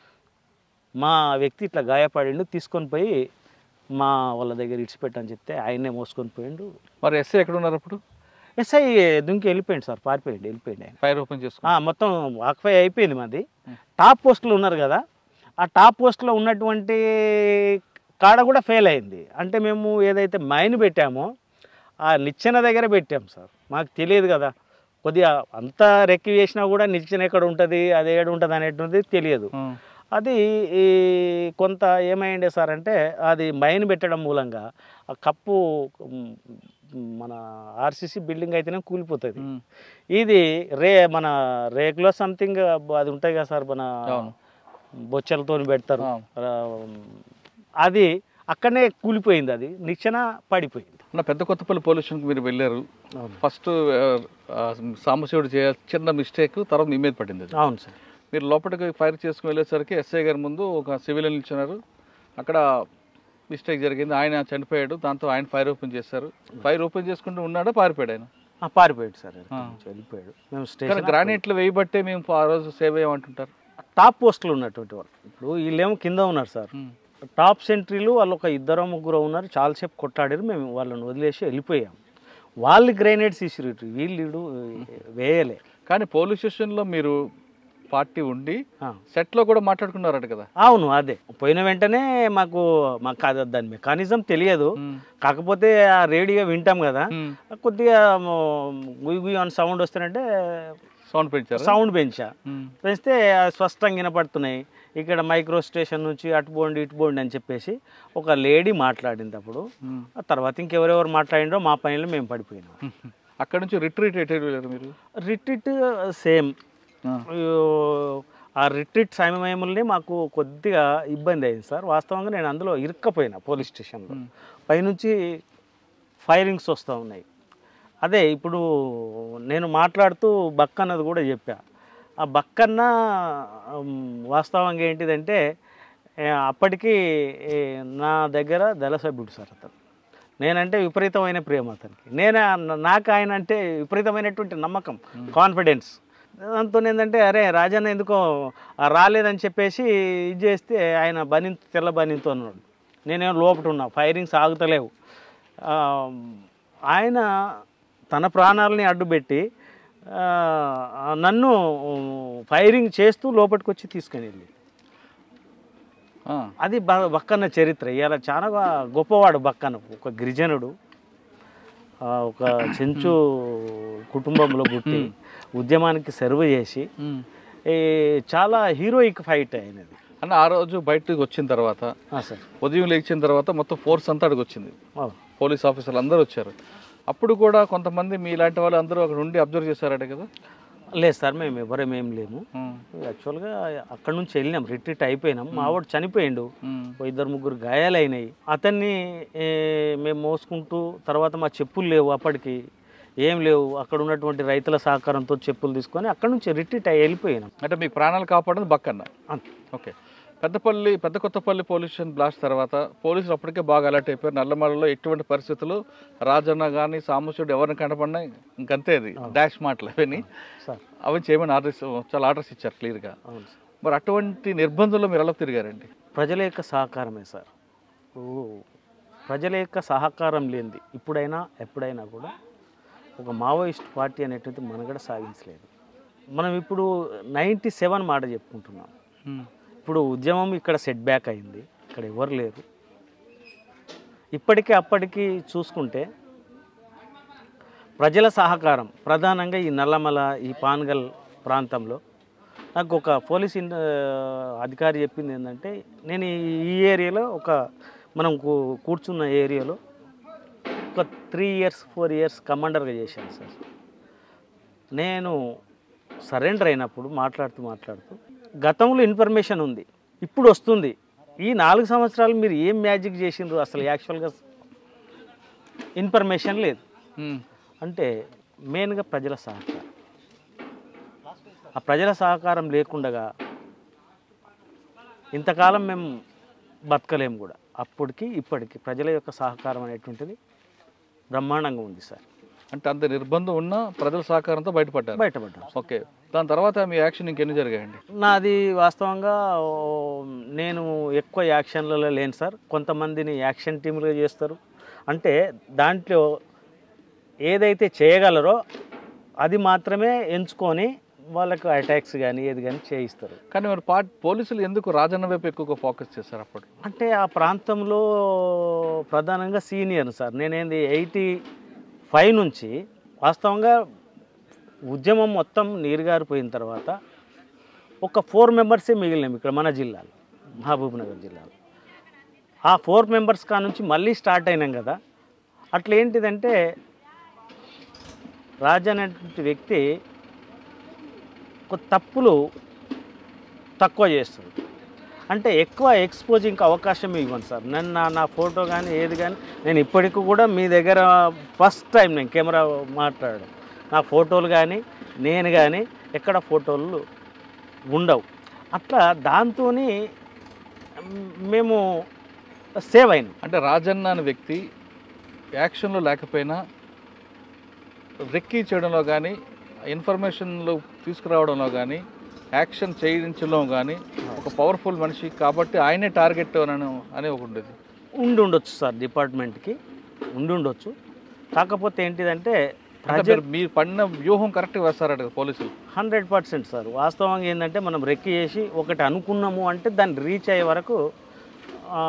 మా వ్యక్తి ఇట్లా గాయపడిండు తీసుకొని పోయి మా వాళ్ళ దగ్గర ఇడిచిపెట్టని చెప్తే ఆయన్నే మోసుకొని పోయిండు మరి ఎస్ఐ ఎక్కడ ఉన్నారు అప్పుడు ఎస్ఐ దుంకి వెళ్ళిపోయింది సార్ పారిపోయిండు వెళ్ళిపోయిండు ఆయన ఫైర్ ఓపెన్ చేసుకుని ఆ, మొత్తం వాక్ఫై అయిపోయింది మాది Hmm. టాప్ పోస్టులు ఉన్నారు కదా ఆ టాప్ పోస్ట్లో ఉన్నటువంటి కాడ కూడా ఫెయిల్ అయింది అంటే మేము ఏదైతే మైన్ పెట్టామో ఆ నిచ్చెన దగ్గర పెట్టాం సార్ మాకు తెలియదు కదా కొద్దిగా అంతా రెక్కి చేసినా కూడా నిచ్చెన ఎక్కడ ఉంటుంది అది ఏడు ఉంటుంది అనేటువంటిది తెలియదు మ్. అది ఈ కొంత ఏమైండే సార్ అంటే అది మైన్ పెట్టడం మూలంగా ఆ కప్పు మ్, మన ఆర్సీసీ బిల్డింగ్ అయితేనే కూలిపోతుంది మ్. ఇది రే మన రేకులో సంథింగ్ అది ఉంటాయి కదా సార్ మన అవును బొచ్చలతో పెడతారు ఆ. ఆ, అది అక్కడనే కూలిపోయింది అది నిచ్చెన పడిపోయింది నా పెద్ద కొత్తపల్లి పోలీస్ స్టేషన్కి మీరు వెళ్ళారు అవును ఫస్ట్ సాంబశివుడు చేయ చిన్న మిస్టేక్ తర్వాత మీ మీద పడింది అది అవును సార్ మీరు లోపలికి ఫైర్ చేసుకుని వెళ్ళేసరికి ఎస్ఐ గారి ముందు ఒక సివిలియన్ నిల్చున్నారు అక్కడ మిస్టేక్ జరిగింది ఆయన చనిపోయాడు దాంతో ఆయన ఫైర్ ఓపెన్ చేశారు ఫైర్ ఓపెన్ చేసుకుంటూ ఉన్నాడా పారిపోయాడు ఆయన ఆ, పారిపోయాడు సార్ ఆ. వెళ్ళిపోయాడు మేము కానీ స్టేషన్ గ్రానైట్లు వేయబట్టే మేము ఆ రోజు సేవ్ అయ్యామంటుంటారు టాప్ పోస్టులు ఉన్నటువంటి వాళ్ళు ఇప్పుడు వీళ్ళేమో కింద ఉన్నారు సార్ ఉమ్. టాప్ సెంట్రీలు వాళ్ళు ఒక ఇద్దరు ముగ్గురు ఉన్నారు చాలాసేపు కొట్టాడారు మేము వాళ్ళని వదిలేసి వెళ్ళిపోయాం వాళ్ళు గ్రైనేడ్స్ ఇసిరు వీళ్ళు ఈడు వేయలే కానీ పోలీస్ స్టేషన్లో మీరు పార్టీ ఉండి ఆ. సెట్లో కూడా మాట్లాడుకున్నారట కదా అవును అదే పోయిన వెంటనే మాకు మాకు అది దాని మెకానిజం తెలియదు ఉమ్. కాకపోతే ఆ రేడియో వింటాం కదా ఉమ్. కొద్దిగా గుయ్ గుయ్ అని సౌండ్ వస్తుందంటే సౌండ్ పెంచారు సౌండ్ పెంచా పెంచితే అది స్పష్టంగా వినపడుతున్నాయి ఇక్కడ మైక్రో స్టేషన్ నుంచి అటు పోండి ఇటు పోండి అని చెప్పేసి ఒక లేడీ మాట్లాడింది అప్పుడు ఆ తర్వాత ఇంకెవరెవరు మాట్లాడిండ్రో మా పనిలో మేము పడిపోయినాం అక్కడ నుంచి రిట్రీట్ ఎటు వెళ్ళారు మీరు రిట్రీట్ సేమ్ ఆ. ఆ రిట్రీట్ సమయంలోనే మాకు కొద్దిగా ఇబ్బంది అయింది సార్ వాస్తవంగా నేను అందులో ఇరుక్కపోయినా పోలీస్ స్టేషన్లో ఉమ్. పైనుంచి ఫైరింగ్స్ వస్తూ ఉన్నాయి అదే ఇప్పుడు నేను మాట్లాడుతూ బక్కన్నది కూడా చెప్పా ఆ బక్కన్న ఉమ్, వాస్తవంగా ఏంటిదంటే ఏ, అప్పటికి ఏ, నా దగ్గర దళ సభ్యుడు సార్ అతను నేనంటే విపరీతమైన ప్రేమ అతనికి నేను నాకు ఆయన అంటే విపరీతమైనటువంటి నమ్మకం కాన్ఫిడెన్స్ దాంతో ఏంటంటే అరే రాజన్న ఎందుకో ఆ రాలేదని చెప్పేసి ఇది చేస్తే ఆయన బని తెల్ల బనితో అన్నాడు నేనేం లోపట ఉన్నా ఫైరింగ్స్ ఆగుతలేవు ఆ, ఆయన తన ప్రాణాలని అడ్డుపెట్టి ఆ, నన్ను ఫైరింగ్ చేస్తూ లోపలికి వచ్చి తీసుకొని వెళ్ళి ఆ. అది బ- బక్కన్న చరిత్ర ఇవాళ చాలా బా- గొప్పవాడు బక్కన్న ఒక గిరిజనుడు ఆ, ఒక చెంచు కుటుంబంలో పుట్టి ఉద్యమానికి సర్వ్ చేసి ఉమ్. ఈ చాలా హీరోయిక్ ఫైట్ అయినది అన్న ఆ రోజు బయటకు వచ్చిన తర్వాత ఆ, సార్ ఉదయం లేచిన తర్వాత మొత్తం ఫోర్స్ అంతా అక్కడికి వచ్చింది ఆ, పోలీస్ ఆఫీసర్లు అందరూ వచ్చారు అప్పుడు కూడా కొంతమంది మీ ఇలాంటి వాళ్ళు అందరూ అక్కడ ఉండి అబ్జర్వ్ చేశారట కదా లేదు సార్ మేము ఎవరేం ఏం లేము ఉమ్. యాక్చువల్గా అక్కడ నుంచి వెళ్ళినాం రిట్రీట్ అయిపోయినాం మా వాడు చనిపోయిండు ఉమ్. ఓ ఇద్దరు ముగ్గురు గాయాలైనాయి అతన్ని ఏ, మేము మోసుకుంటూ తర్వాత మా చెప్పులు లేవు అప్పటికి ఏం లేవు అక్కడ ఉన్నటువంటి రైతుల సహకారంతో చెప్పులు తీసుకొని అక్కడ నుంచి రిట్రీట్ అయ్యి వెళ్ళిపోయినాం అంటే మీకు ప్రాణాలు కాపాడడం బక్కన్న అంతే. ఓకే పెద్దపల్లి పెద్ద కొత్తపల్లి పోలీస్ స్టేషన్ బ్లాస్ట్ తర్వాత పోలీసులు అప్పటికే బాగా అలర్ట్ అయిపోయారు నల్లమలలో ఎటువంటి పరిస్థితులు రాజన్న కానీ సాముసుడు ఎవరిని కనపడినా ఇంకంతే అది డాష్ మాటలు అవన్నీ సార్ అవి చేయమని ఆర్డర్స్ చాలా ఆర్డర్స్ ఇచ్చారు క్లియర్గా అవును సార్ మరి అటువంటి నిర్బంధంలో మీరు ఎలా తిరిగారండి ప్రజల యొక్క సహకారమే సార్ ఇప్పుడు ప్రజల యొక్క సహకారం లేనిది ఇప్పుడైనా ఎప్పుడైనా కూడా ఒక మావోయిస్ట్ పార్టీ అనేటువంటి మనగడ సాగించలేదు మనం ఇప్పుడు నైంటీ సెవెన్ మాట చెప్పుకుంటున్నాం ఇప్పుడు ఉద్యమం ఇక్కడ సెట్ బ్యాక్ అయింది ఇక్కడ ఎవరు లేరు ఇప్పటికీ అప్పటికి చూసుకుంటే ప్రజల సహకారం ప్రధానంగా ఈ నల్లమల ఈ పాన్గల్ ప్రాంతంలో నాకు ఒక పోలీస్ ఇన్ అధికారి చెప్పింది ఏంటంటే నేను ఈ- ఈ ఏరియాలో ఒక మనం కూ- కూర్చున్న ఏరియాలో ఒక త్రీ ఇయర్స్ ఫోర్ ఇయర్స్ కమాండర్గా చేశాను సార్ నేను సరెండర్ అయినప్పుడు మాట్లాడుతూ మాట్లాడుతూ గతంలో ఇన్ఫర్మేషన్ ఉంది ఇప్పుడు వస్తుంది ఈ నాలుగు సంవత్సరాలు మీరు ఏం మ్యాజిక్ చేసిండ్రు అసలు యాక్చువల్గా ఇన్ఫర్మేషన్ లేదు అంటే మెయిన్గా ప్రజల సహకారం ఆ ప్రజల సహకారం లేకుండగా ఇంతకాలం మేము బతకలేము కూడా అప్పటికి ఇప్పటికి ప్రజల యొక్క సహకారం అనేటువంటిది బ్రహ్మాండంగా ఉంది సార్ అంటే అంత నిర్బంధం ఉన్నా ప్రజల సహకారంతో బయటపడ్డారు బయటపడ్డాం ఓకే దాని తర్వాత మీ యాక్షన్ ఇంకెన్ని జరిగాయండి నాది వాస్తవంగా ఓ, నేను ఎక్కువ యాక్షన్లలో లేను సార్ కొంతమందిని యాక్షన్ టీములుగా చేస్తారు అంటే దాంట్లో ఏదైతే చేయగలరో అది మాత్రమే ఎంచుకొని వాళ్ళకు అటాక్స్ కానీ ఏది కానీ చేయిస్తారు కానీ మరి పా పోలీసులు ఎందుకు రాజన్న వైపు ఎక్కువగా ఫోకస్ చేశారు అప్పుడు అంటే ఆ ప్రాంతంలో ప్రధానంగా సీనియర్ సార్ నేనేంది ఎయిటీ ఫైవ్ నుంచి వాస్తవంగా ఉద్యమం మొత్తం నీరుగారిపోయిన తర్వాత ఒక ఫోర్ మెంబర్సే మిగిలినాం ఇక్కడ మన జిల్లాలో మహబూబ్ నగర్ జిల్లాలో ఆ ఫోర్ మెంబర్స్ కా నుంచి మళ్ళీ స్టార్ట్ అయినాం కదా అట్లా ఏంటిదంటే రాజు అనేటువంటి వ్యక్తి ఒక తప్పులు తక్కువ చేస్తుంది అంటే ఎక్కువ ఎక్స్పోజింగ్కి అవకాశం ఇవ్వను సార్ నన్ను నా నా ఫోటో కానీ ఏది కానీ నేను ఇప్పటికి కూడా మీ దగ్గర ఫస్ట్ టైం నేను కెమెరా మాట్లాడడం నా ఫోటోలు కానీ నేను కానీ ఎక్కడ ఫోటోలు ఉండవు అట్లా దాంతో మేము సేవ్ అయినాం అంటే రాజన్న అనే వ్యక్తి యాక్షన్లో లేకపోయినా రెక్కి చేయడంలో కానీ ఇన్ఫర్మేషన్లు తీసుకురావడంలో కానీ యాక్షన్ చేయించడంలో కానీ ఒక పవర్ఫుల్ మనిషి కాబట్టి ఆయనే టార్గెట్ అని అని ఒకటి ఉండేది ఉండి ఉండొచ్చు సార్ డిపార్ట్మెంట్కి ఉండి ఉండొచ్చు కాకపోతే ఏంటిదంటే అంటే ప్రజలు మీరు మీరు పడిన వ్యూహం కరెక్ట్గా వేస్తారట కదా పోలీసులు హండ్రెడ్ పర్సెంట్ సార్ వాస్తవంగా ఏంటంటే మనం రెక్కి చేసి ఒకటి అనుకున్నాము అంటే దాన్ని రీచ్ అయ్యే వరకు ఆ,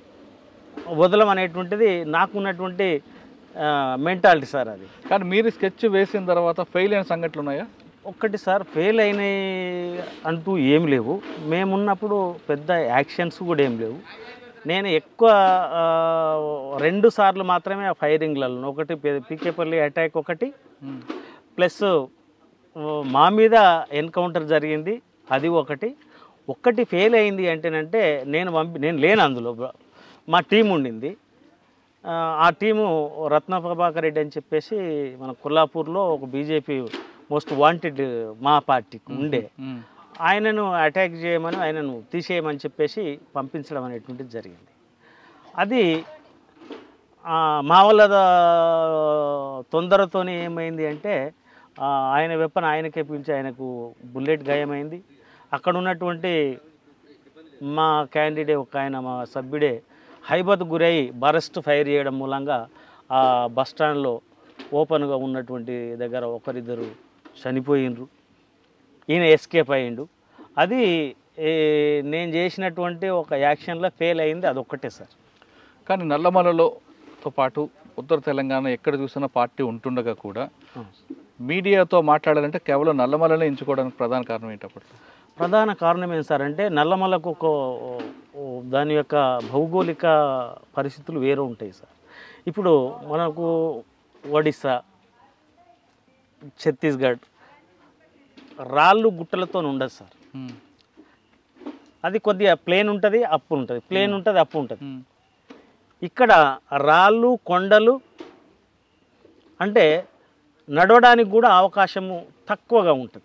వదలం అనేటువంటిది నాకున్నటువంటి మెంటాలిటీ సార్ అది కానీ మీరు స్కెచ్ వేసిన తర్వాత ఫెయిల్ అయిన సంఘటనలు ఉన్నాయా ఒక్కటి సార్ ఫెయిల్ అయినాయి అంటూ ఏం లేవు మేమున్నప్పుడు పెద్ద యాక్షన్స్ కూడా ఏం లేవు నేను ఎక్కువ ఆ, రెండు సార్లు మాత్రమే ఆ ఫైరింగ్లలో ఒకటి పి- పీకేపల్లి అటాక్ ఒకటి ఉమ్. ప్లస్ ఆ, మా మీద ఎన్కౌంటర్ జరిగింది అది ఒకటి ఒక్కటి ఫెయిల్ అయింది అంటేనంటే నేను పంపి నేను లేను అందులో మా టీం ఉండింది ఆ, ఆ టీము రత్న ప్రభాకర్ రెడ్డి అని చెప్పేసి మన కొల్లాపూర్లో ఒక బీజేపీ మోస్ట్ వాంటెడ్ మా పార్టీకి ఉండే ఉమ్. ఆయనను అటాక్ చేయమని ఆయనను తీసేయమని చెప్పేసి పంపించడం అనేటువంటిది జరిగింది అది ఆ, మా వాళ్ళ ద- తొందరతోనే ఏమైంది అంటే ఆ, ఆయన వెప్పన్ ఆయనకే పిలిచి ఆయనకు బుల్లెట్ గాయమైంది అక్కడ ఉన్నటువంటి మా క్యాండిడేట్ ఒక ఆయన మా సభ్యుడే హైబత్ గురై బరస్ట్ ఫైర్ చేయడం మూలంగా ఆ బస్ స్టాండ్లో ఓపెన్గా ఉన్నటువంటి దగ్గర ఒకరిద్దరు చనిపోయినరు ఈయన ఎస్కేప్ అయ్యిండు అది ఏ, నేను చేసినటువంటి ఒక యాక్షన్లో ఫెయిల్ అయింది అదొక్కటే సార్ కానీ నల్లమలలోతో పాటు ఉత్తర తెలంగాణ ఎక్కడ చూసినా పార్టీ ఉంటుండగా కూడా మీడియాతో మాట్లాడాలంటే కేవలం నల్లమలనే ఎంచుకోవడానికి ప్రధాన కారణం ఏంటప్పుడు ప్రధాన కారణం ఏం సార్ అంటే నల్లమలకు ఒక ఓ, దాని యొక్క భౌగోళిక పరిస్థితులు వేరే ఉంటాయి సార్ ఇప్పుడు మనకు ఒడిస్సా ఛత్తీస్గఢ్ రాళ్ళు గుట్టలతో ఉండదు సార్ ఉమ్. అది కొద్దిగా ప్లేన్ ఉంటుంది అప్పు ఉంటుంది ప్లేన్ ఉంటుంది అప్పు ఉంటుంది ఉమ్. ఇక్కడ రాళ్ళు కొండలు అంటే నడవడానికి కూడా అవకాశము తక్కువగా ఉంటుంది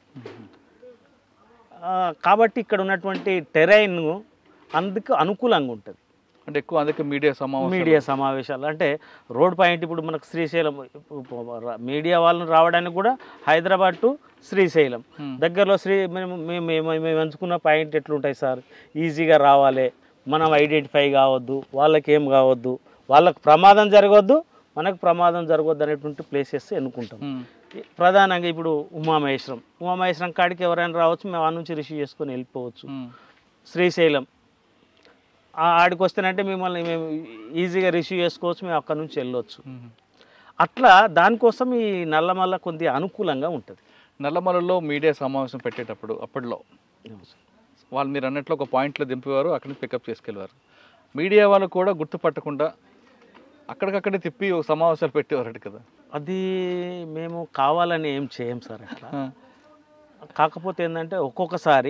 ఆ, కాబట్టి ఇక్కడ ఉన్నటువంటి టెరైన్ అందుకు అనుకూలంగా ఉంటుంది అంటే ఎక్కువ అందుకే మీడియా సమావేశం మీడియా సమావేశాలు అంటే రోడ్ పాయింట్ ఇప్పుడు మనకు శ్రీశైలం మీడియా వాళ్ళని రావడానికి కూడా హైదరాబాద్ టు శ్రీశైలం ఉమ్. దగ్గరలో శ్రీ మేము మేము మేము మేము ఎంచుకున్న పాయింట్ ఎట్లుంటాయి సార్ ఈజీగా రావాలి మనం ఐడెంటిఫై కావద్దు వాళ్ళకి ఏం కావద్దు వాళ్ళకి ప్రమాదం జరగవద్దు మనకు ప్రమాదం జరగవద్దు అనేటువంటి ప్లేసెస్ ఎన్నుకుంటాం ఉమ్. ప్రధానంగా ఇప్పుడు ఉమామహేశ్వరం ఉమామహేశ్వరం కాడికి ఎవరైనా రావచ్చు మేము ఆ నుంచి రిసీవ్ చేసుకొని వెళ్ళిపోవచ్చు ఉమ్. శ్రీశైలం ఆ ఆడికి వస్తేనంటే మిమ్మల్ని మేము ఈజీగా రిసీవ్ చేసుకోవచ్చు మేము అక్కడ నుంచి వెళ్ళొచ్చు ఉమ్. అట్లా దానికోసం ఈ నల్లమల్ల కొద్దిగా అనుకూలంగా ఉంటుంది నల్లమలలో మీడియా సమావేశం పెట్టేటప్పుడు అప్పట్లో వాళ్ళు మీరు అన్నట్లు ఒక పాయింట్లో దింపేవారు అక్కడి నుంచి పికప్ చేసుకెళ్ళేవారు మీడియా వాళ్ళు కూడా గుర్తుపట్టకుండా అక్కడికక్కడే తిప్పి ఒక సమావేశాలు పెట్టేవారట కదా అది మేము కావాలని ఏం చేయం సార్ అట్లా ఆ. కాకపోతే ఏంటంటే ఒక్కొక్కసారి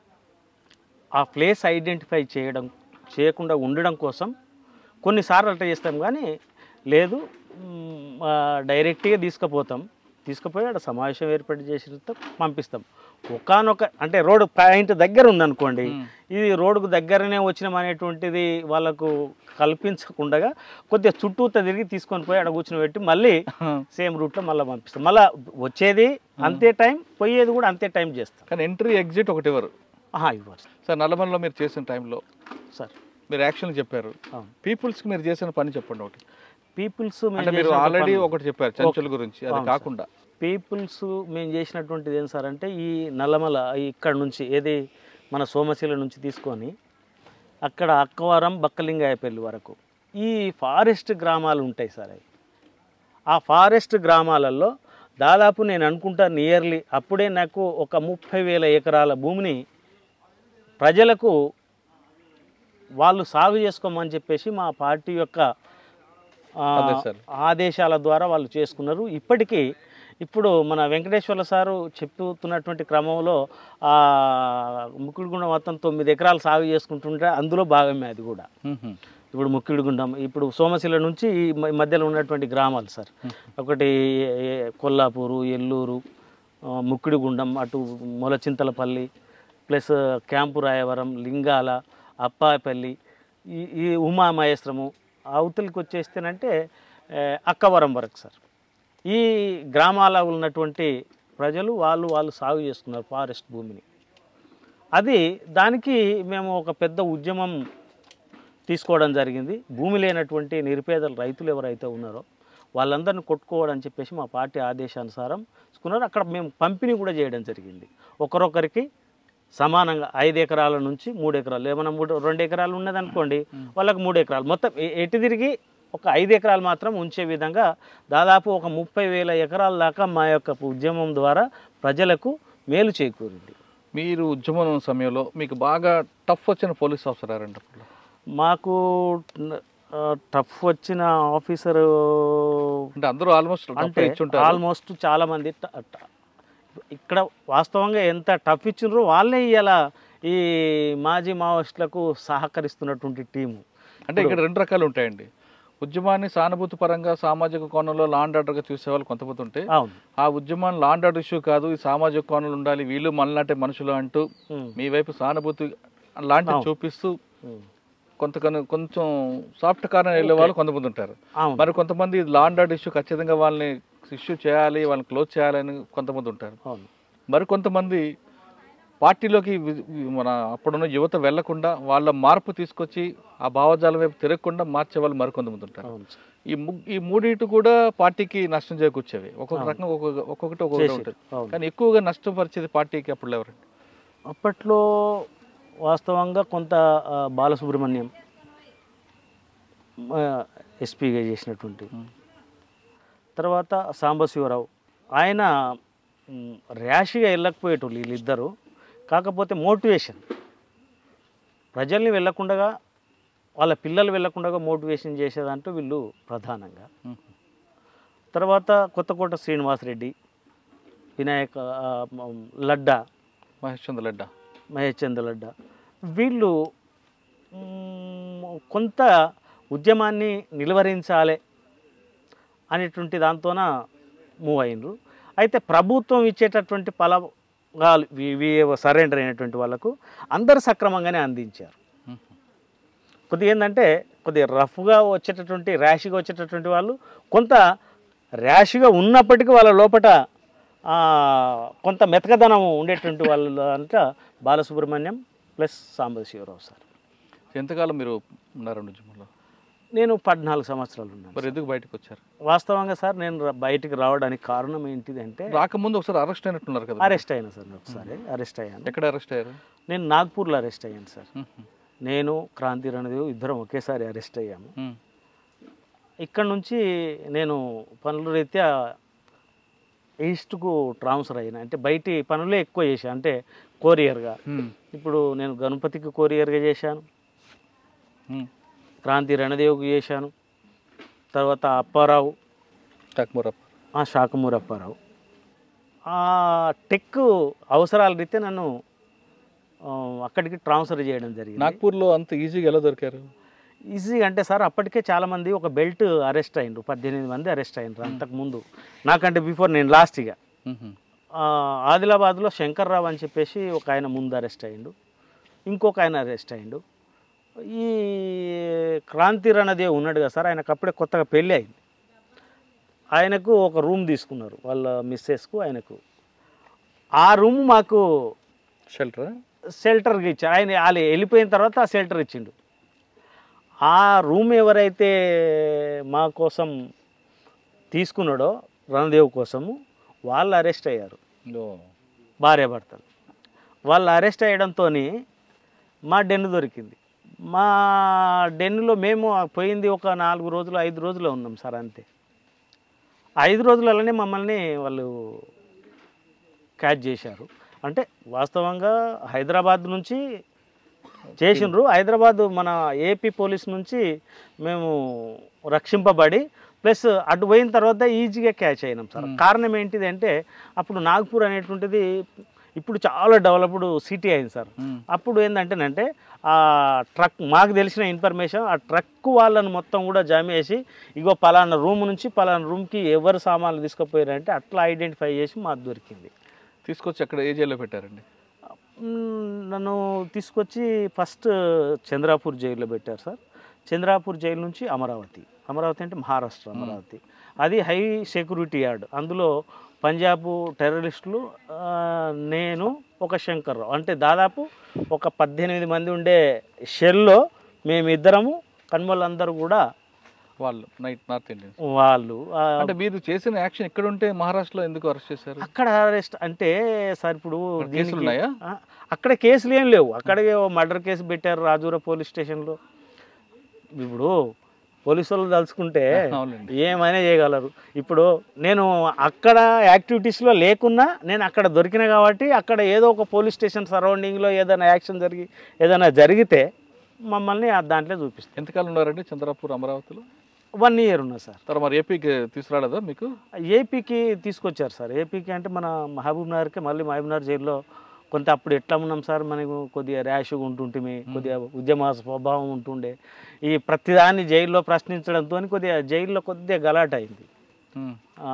ఆ ప్లేస్ ఐడెంటిఫై చేయడం చేయకుండా ఉండడం కోసం కొన్నిసార్లు అట్లా చేస్తాం కానీ లేదు మ్, ఆ, డైరెక్ట్గా తీసుకుపోతాం తీసుకుపోయి అక్కడ సమావేశం ఏర్పాటు చేసిన తర్వాత పంపిస్తాం ఒకనొక అంటే రోడ్ పాయింట్ దగ్గర ఉందనుకోండి ఉమ్. ఇది రోడ్డుకు దగ్గరనే వచ్చినాం అనేటువంటిది వాళ్ళకు కల్పించకుండా కొద్దిగా చుట్టూత తిరిగి తీసుకొని పోయి అక్కడ కూర్చొని పెట్టి మళ్ళీ సేమ్ రూట్లో మళ్ళీ పంపిస్తాం మళ్ళీ వచ్చేది అంతే టైం పోయేది కూడా అంతే టైం చేస్తాం కానీ ఎంట్రీ ఎగ్జిట్ ఒకటి ఇవ్వరు ఆహా ఇవ్వరు సార్ నల్లమలలో మీరు చేసిన టైంలో సార్ మీరు యాక్షన్ చెప్పారు అవును పీపుల్స్కి మీరు చేసిన పని చెప్పండి ఒకటి పీపుల్స్ అంటే మీరు ఆల్రెడీ ఒకటి చెప్పారు చంచుల గురించి అది అవును సార్. కాకుండా పీపుల్స్ మేము చేసినటువంటిది ఏం సార్ అంటే ఈ నల్లమల ఇక్కడ నుంచి ఏది మన సోమశిల నుంచి తీసుకొని అక్కడ అక్కవరం బక్కలింగాయపల్లి వరకు ఈ ఫారెస్ట్ గ్రామాలు ఉంటాయి సార్ అవి ఆ ఫారెస్ట్ గ్రామాలలో దాదాపు నేను అనుకుంటా నియర్లీ అప్పుడే నాకు ఒక ముప్పై వేల ఎకరాల భూమిని ప్రజలకు వాళ్ళు సాగు చేసుకోమని చెప్పేసి మా పార్టీ యొక్క ఆ, ఆదేశాలు. ఆదేశాల ద్వారా వాళ్ళు చేసుకున్నారు ఇప్పటికీ ఇప్పుడు మన వెంకటేశ్వర్ల సారు చెప్తున్నటువంటి క్రమంలో ఆ ముక్కిడిగుండం మొత్తం తొమ్మిది ఎకరాలు సాగు చేసుకుంటుంటే అందులో భాగమే అది కూడా మ్మ్. ఇప్పుడు ముక్కిడిగుండం ఇప్పుడు సోమశిల నుంచి ఈ మ- మధ్యలో ఉన్నటువంటి గ్రామాలు సార్ ఒకటి ఏ- కొల్లాపూరు ఎల్లూరు ఆ, ముక్కిడిగుండం అటు మొలచింతలపల్లి ప్లస్ క్యాంపు రాయవరం లింగాల అప్పాపల్లి ఈ ఈ ఉమామహేశ్వరము అవతలికి వచ్చేస్తేనంటే ఏ, అక్కవరం వరకు సార్ ఈ గ్రామాల ఉన్నటువంటి ప్రజలు వాళ్ళు వాళ్ళు సాగు చేసుకున్నారు ఫారెస్ట్ భూమిని అది దానికి మేము ఒక పెద్ద ఉద్యమం తీసుకోవడం జరిగింది భూమి లేనటువంటి నిరుపేదల రైతులు ఎవరైతే ఉన్నారో వాళ్ళందరిని కొట్టుకోవాలని చెప్పేసి మా పార్టీ ఆదేశానుసారం తీసుకున్నారు అక్కడ మేము పంపిణీ కూడా చేయడం జరిగింది ఒకరొకరికి సమానంగా ఐదు ఎకరాల నుంచి మూడు ఎకరాలు ఏమైనా మూడు రెండు ఎకరాలు ఉన్నదనుకోండి వాళ్ళకి మూడు ఎకరాలు మొత్తం ఎ- ఎటు తిరిగి ఒక ఐదు ఎకరాలు మాత్రం ఉంచే విధంగా దాదాపు ఒక ముప్పై వేల ఎకరాల దాకా మా యొక్క ఉద్యమం ద్వారా ప్రజలకు మేలు చేకూరింది మీరు ఉద్యమం సమయంలో మీకు బాగా టఫ్ వచ్చిన పోలీస్ ఆఫీసర్ ఎవరండి అప్పుడు మాకు ఆ, టఫ్ వచ్చిన ఆఫీసరు అంటే అందరూ ఆల్మోస్ట్ అంటే ఇచ్చుంటారు ఆల్మోస్ట్ చాలా మంది ట- ట- ఇక్కడ వాస్తవంగా ఎంత టఫ్ ఇచ్చినారో వాళ్ళే ఇవాళ ఈ మాజీ మావోయిస్టులకు సహకరిస్తున్నటువంటి టీము అంటే ఇక్కడ రెండు రకాలు ఉంటాయండి ఉద్యమాన్ని సానుభూతి పరంగా సామాజిక కోణంలో లాండ్ ఆర్డర్గా చూసే వాళ్ళు కొంతమంది ఉంటే అవును ఆ ఉద్యమాన్ని లాండ్ ఆర్డర్ ఇష్యూ కాదు ఈ సామాజిక కోణంలో ఉండాలి వీళ్ళు మనలాంటి మనుషులు అంటూ ఉమ్, మీ వైపు సానుభూతి లాంటివి అవును. చూపిస్తూ ఉమ్, కొంత కొన- కొంచెం సాఫ్ట్ కార్నర్ వెళ్ళే వాళ్ళు కొంతమంది ఉంటారు అవును మరి కొంతమంది లాండ్ ఆర్డర్ ఇష్యూ ఖచ్చితంగా వాళ్ళని ఇష్యూ చేయాలి వాళ్ళని క్లోజ్ చేయాలని కొంతమంది ఉంటారు అవును మరి కొంతమంది పార్టీలోకి వి- వి- మన అప్పుడున్న యువత వెళ్లకుండా వాళ్ళ మార్పు తీసుకొచ్చి ఆ భావజాలం వైపు తిరగకుండా మార్చే వాళ్ళు మరికొంతమంది ఉంటారు అవును ఈ ము- ఈ మూడింటి కూడా పార్టీకి నష్టం చేకూర్చేవి ఒక్కొక్క అవును. రకంగా ఒక్కొక్క ఒక్కొక్కటి ఒక్కొక్కటి చేసేది. ఉంటుంది అవును కానీ ఎక్కువగా నష్టపరిచేది పార్టీకి అప్పుడు ఎవరండి అప్పట్లో వాస్తవంగా కొంత ఆ, బాలసుబ్రహ్మణ్యం ఆ, ఎస్పీగా చేసినటువంటి ఉమ్. తర్వాత సాంబశివరావు ఆయన మ్, ర్యాష్గా వెళ్ళకపోయేటోళ్ళు వీళ్ళిద్దరు కాకపోతే మోటివేషన్ ప్రజల్ని వెళ్ళకుండా వాళ్ళ పిల్లలు వెళ్ళకుండా మోటివేషన్ చేసేదంటూ వీళ్ళు ప్రధానంగా ఉమ్. తర్వాత కొత్తకోట శ్రీనివాసరెడ్డి వినాయక ఆ, మ- లడ్డా మహేష్ చంద్ర లడ్డా మహేష్ చంద్ర లడ్డా వీళ్ళు మ్, కొంత ఉద్యమాన్ని నిలువరించాలి అనేటువంటి దాంతోన మూవ్ అయినరు అయితే ప్రభుత్వం ఇచ్చేటటువంటి ఫలగాలు సరెండర్ అయినటువంటి వాళ్ళకు అందరు సక్రమంగానే అందించారు ఉమ్. కొద్దిగా ఏంటంటే కొద్దిగా రఫ్గా వచ్చేటటువంటి ర్యాష్గా వచ్చేటటువంటి వాళ్ళు కొంత ర్యాష్గా ఉన్నప్పటికీ వాళ్ళ లోపట ఆ, కొంత మెతకదనం ఉండేటువంటి వాళ్ళు అంట బాలసుబ్రహ్మణ్యం ప్లస్ సాంబశివరావు సార్ ఎంతకాలం మీరు ఉన్నారండి ఉద్యమంలో నేను పద్నాలుగు సంవత్సరాలు ఉన్నాను మరి ఎందుకు బయటకు వచ్చారు వాస్తవంగా సార్ నేను ర- బయటికి రావడానికి కారణం ఏంటిదంటే రాకముందు ఒకసారి అరెస్ట్ అయినట్టున్నారు కదా అరెస్ట్ అయ్యాను సార్ నేను ఒకసారి అరెస్ట్ అయ్యాను ఎక్కడ అరెస్ట్ అయ్యారు నేను నాగ్పూర్లో అరెస్ట్ అయ్యాను సార్ ఉమ్. నేను క్రాంతి రణదేవ్ ఇద్దరం ఒకేసారి అరెస్ట్ అయ్యాము ఉమ్. ఇక్కడ నుంచి నేను పనుల రీత్యా ఈస్ట్కు ట్రాన్స్ఫర్ అయినా అంటే బయటి పనులే ఎక్కువ చేశాను అంటే కోరియర్గా ఉమ్. ఇప్పుడు నేను గణపతికి కోరియర్గా చేశాను ఉమ్. క్రాంతి రణదేవ్కి చేశాను తర్వాత అప్పారావు టాక్మూరప్ప ఆ శాఖమూరి అప్పారావు ఆ టెక్ అవసరాల రీత్యా నన్ను ఆ, అక్కడికి ట్రాన్స్ఫర్ చేయడం జరిగింది నాగ్పూర్లో అంత ఈజీగా ఎలా దొరికారు ఈజీ అంటే సార్ అప్పటికే చాలామంది ఒక బెల్ట్ అరెస్ట్ అయ్యిండ్రు పద్దెనిమిది మంది అరెస్ట్ అయ్యిండ్రు అంతకుముందు నాకంటే బిఫోర్ నేను లాస్ట్గా ఉహు. ఆదిలాబాద్లో శంకర్రావు అని చెప్పేసి ఒక ఆయన ముందు అరెస్ట్ అయ్యిండు ఇంకొక ఆయన అరెస్ట్ అయ్యిండు ఈ క్రాంతి రణదేవ్ ఉన్నాడు కదా సార్ ఆయనకు అప్పుడే కొత్తగా పెళ్ళి అయింది ఆయనకు ఒక రూమ్ తీసుకున్నారు వాళ్ళ మిస్సెస్కు ఆయనకు ఆ రూమ్ మాకు షెల్టరా షెల్టర్కి ఇచ్చారు ఆయన వాళ్ళు వెళ్ళిపోయిన తర్వాత ఆ షెల్టర్ ఇచ్చిండు ఆ రూమ్ ఎవరైతే మా కోసం తీసుకున్నాడో రణదేవ్ కోసము వాళ్ళు అరెస్ట్ అయ్యారు భార్యాభర్తలు వాళ్ళు అరెస్ట్ అయ్యడంతో మా డెన్ను దొరికింది మా డెన్నులో మేము పోయింది ఒక నాలుగు రోజులు ఐదు రోజులు ఉన్నాం సార్ అంతే ఐదు రోజులలోనే మమ్మల్ని వాళ్ళు క్యాచ్ చేశారు అంటే వాస్తవంగా హైదరాబాద్ నుంచి చేసిండ్రు హైదరాబాద్ మన ఏపీ పోలీస్ నుంచి మేము రక్షింపబడి ప్లస్ అటు పోయిన తర్వాత ఈజీగా క్యాచ్ అయినాం సార్ Hmm. కారణం ఏంటిది అంటే అప్పుడు నాగ్పూర్ అనేటువంటిది ఇప్పుడు చాలా డెవలప్డ్ సిటీ అయింది సార్ ఉమ్. అప్పుడు ఏంటంటేనంటే ఆ ట్రక్ మాకు తెలిసిన ఇన్ఫర్మేషన్ ఆ ట్రక్ వాళ్ళని మొత్తం కూడా జమ చేసి ఇగో పలానా రూమ్ నుంచి పలానా రూమ్కి ఎవరు సామాన్లు తీసుకుపోయారంటే అట్లా ఐడెంటిఫై చేసి మాకు దొరికింది తీసుకొచ్చి అక్కడ ఏ జైల్లో పెట్టారండి మ్, నన్ను తీసుకొచ్చి ఫస్ట్ చంద్రాపూర్ జైల్లో పెట్టారు సార్ చంద్రాపూర్ జైలు నుంచి అమరావతి అమరావతి అంటే మహారాష్ట్ర అమరావతి అది హై సెక్యూరిటీ యార్డ్ అందులో పంజాబ్ టెర్రరిస్టులు ఆ, నేను ఒక శంకర్రావు అంటే దాదాపు ఒక పద్దెనిమిది మంది ఉండే షెల్లో మేమిద్దరము కన్మలందరూ కూడా వాళ్ళు నైట్ నార్త్ ఇండియన్స్ వాళ్ళు ఆ, అంటే మీరు చేసిన యాక్షన్ ఇక్కడ ఉంటే మహారాష్ట్రలో ఎందుకు అరెస్ట్ చేశారు అక్కడ అరెస్ట్ అంటే సార్ ఇప్పుడు మరి కేసులు దీనికి- ఉన్నాయా? ఆ, అక్కడ కేసులు ఏం లేవు అక్కడే మర్డర్ కేసు పెట్టారు రాజూర పోలీస్ స్టేషన్లో ఇప్పుడు పోలీసు వాళ్ళు తలుచుకుంటే అవునండి ఏమైనా చేయగలరు ఇప్పుడు నేను అక్కడ యాక్టివిటీస్లో లేకున్నా నేను అక్కడ దొరికిన కాబట్టి అక్కడ ఏదో ఒక పోలీస్ స్టేషన్ సరౌండింగ్లో ఏదైనా యాక్షన్ జరిగి ఏదైనా జరిగితే మమ్మల్ని ఆ దాంట్లో చూపిస్తాం ఎంతకాలం ఉన్నారండి చంద్రపూర్ అమరావతిలో వన్ ఇయర్ ఉన్నా సార్ తర్వాత మరి ఏపీకి తీసుకురాలేదా మీకు ఏపీకి తీసుకొచ్చారు సార్ ఏపీకి అంటే మన మహబూబ్ నగర్కి మళ్ళీ మహబూబ్ నగర్ జైల్లో కొంత అప్పుడు ఎట్లా ఉన్నాం సార్ మనకు కొద్దిగా ర్యాష్గా ఉంటుంటిమి కొద్దిగా ఉద్యమ స్వభావం ఉంటుండే ఈ ప్రతిదాన్ని జైల్లో ప్రశ్నించడంతో కొద్దిగా జైల్లో కొద్దిగా గలాట అయింది ఉమ్. ఆ,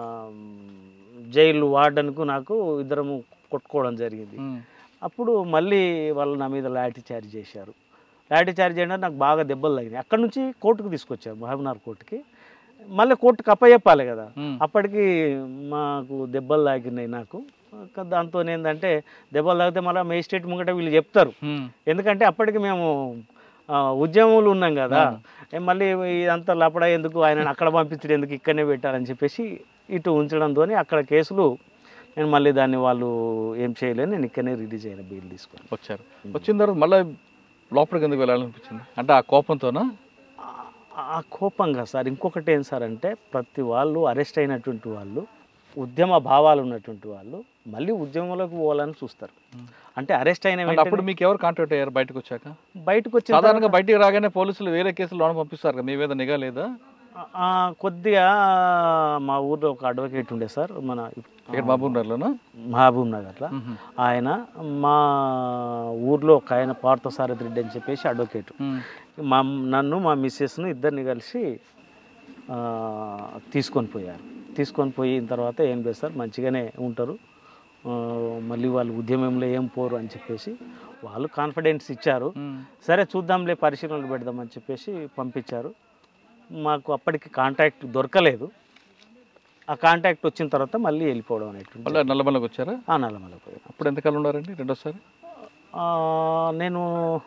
జైలు వార్డన్కు నాకు ఇద్దరము కొట్టుకోవడం జరిగింది ఉమ్. అప్పుడు మళ్ళీ వాళ్ళు నా మీద లాఠీ చార్జ్ చేశారు లాఠీ చార్జ్ చేయడం నాకు బాగా దెబ్బలు తగినాయి అక్కడ నుంచి కోర్టుకు తీసుకొచ్చారు మహబూబ్నగర్ కోర్టుకి మళ్ళీ కోర్టుకు అప్పచెప్పాలి కదా ఉమ్. అప్పటికి మాకు దెబ్బలు తాకినాయి నాకు దాంతో ఏంటంటే దెబ్బలు తాగితే మళ్ళీ మేజిస్ట్రేట్ ముంగట వీళ్ళు చెప్తారు ఉమ్. ఎందుకంటే అప్పటికి మేము ఆ, ఉద్యమంలో ఉన్నాం కదా అవును. ఏ మళ్ళీ ఇదంతా లపడా ఎందుకు ఆయన అక్కడ పంపించడం ఎందుకు ఇక్కడనే పెట్టాలని చెప్పేసి ఇటు ఉంచడంతో అక్కడ కేసులు నేను మళ్ళీ దాన్ని వాళ్ళు ఏం చేయలేను నేను ఇక్కడనే రిలీజ్ అయిన బెయిల్ తీసుకొని వచ్చారు వచ్చిన తర్వాత మళ్ళీ లోపలికి ఎందుకు వెళ్ళాలనిపించింది అంటే ఆ కోపంతోనా ఆ- ఆ కోపంగా సార్ ఇంకొకటి ఏం సార్ అంటే ప్రతి వాళ్ళు అరెస్ట్ అయినటువంటి వాళ్ళు ఉద్యమ భావాలు ఉన్నటువంటి వాళ్ళు మళ్ళీ ఉద్యమంలోకి పోవాలని చూస్తారు అంటే అరెస్ట్ అయిన అంటే అప్పుడు వెంటనే మీకు ఎవరు కాంటాక్ట్ అయ్యారు బయటకు వచ్చాక బయటకు వచ్చిన సాధారణంగా తర్వాత- బయటికి రాగానే పోలీసులు వేరే కేసులు లోన పంపిస్తారు కదా మీ మీద నిఘా లేదా ఆ, కొద్దిగా మా ఊర్లో ఒక అడ్వకేట్ ఉండే సార్ మన ఇక్కడ మహబూబ్ నగర్లోనా మహబూబ్ నగర్లో ఆయన మా ఊర్లో ఒక ఆయన పార్థసారథి రెడ్డి అని చెప్పేసి అడ్వకేట్ ఉమ్. మా నన్ను మా మిస్సెస్ను ఇద్దరిని కలిసి ఆ, తీసుకొని పోయారు తీసుకొని పోయిన తర్వాత ఏం లేదు సార్ మంచిగానే ఉంటారు ఆ, మళ్ళీ వాళ్ళు ఉద్యమంలో ఏం పోరు అని చెప్పేసి వాళ్ళు కాన్ఫిడెన్స్ ఇచ్చారు ఉమ్. సరే చూద్దాంలే పరిశీలనలు పెడదామని చెప్పేసి పంపించారు మాకు అప్పటికి కాంటాక్ట్ దొరకలేదు ఆ కాంటాక్ట్ వచ్చిన తర్వాత మళ్ళీ వెళ్ళిపోవడం అనేటువంటి మళ్ళీ నల్లమల్లకి వచ్చారా ఆ నల్లమల పోయాం అప్పుడు ఎంతకాలం ఉన్నారండి రెండోసారి ఆ, నేను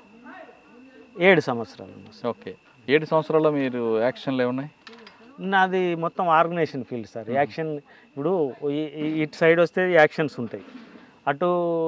ఏడు సంవత్సరాలు ఉన్నా సార్ ఓకే ఏడు సంవత్సరాల్లో మీరు యాక్షన్లు ఏమున్నాయి నాది మొత్తం ఆర్గనైజేషన్ ఫీల్డ్ సార్ యాక్షన్ ఇప్పుడు ఈ- ఈ- ఇటు సైడ్ వస్తే యాక్షన్స్ ఉంటాయి అటు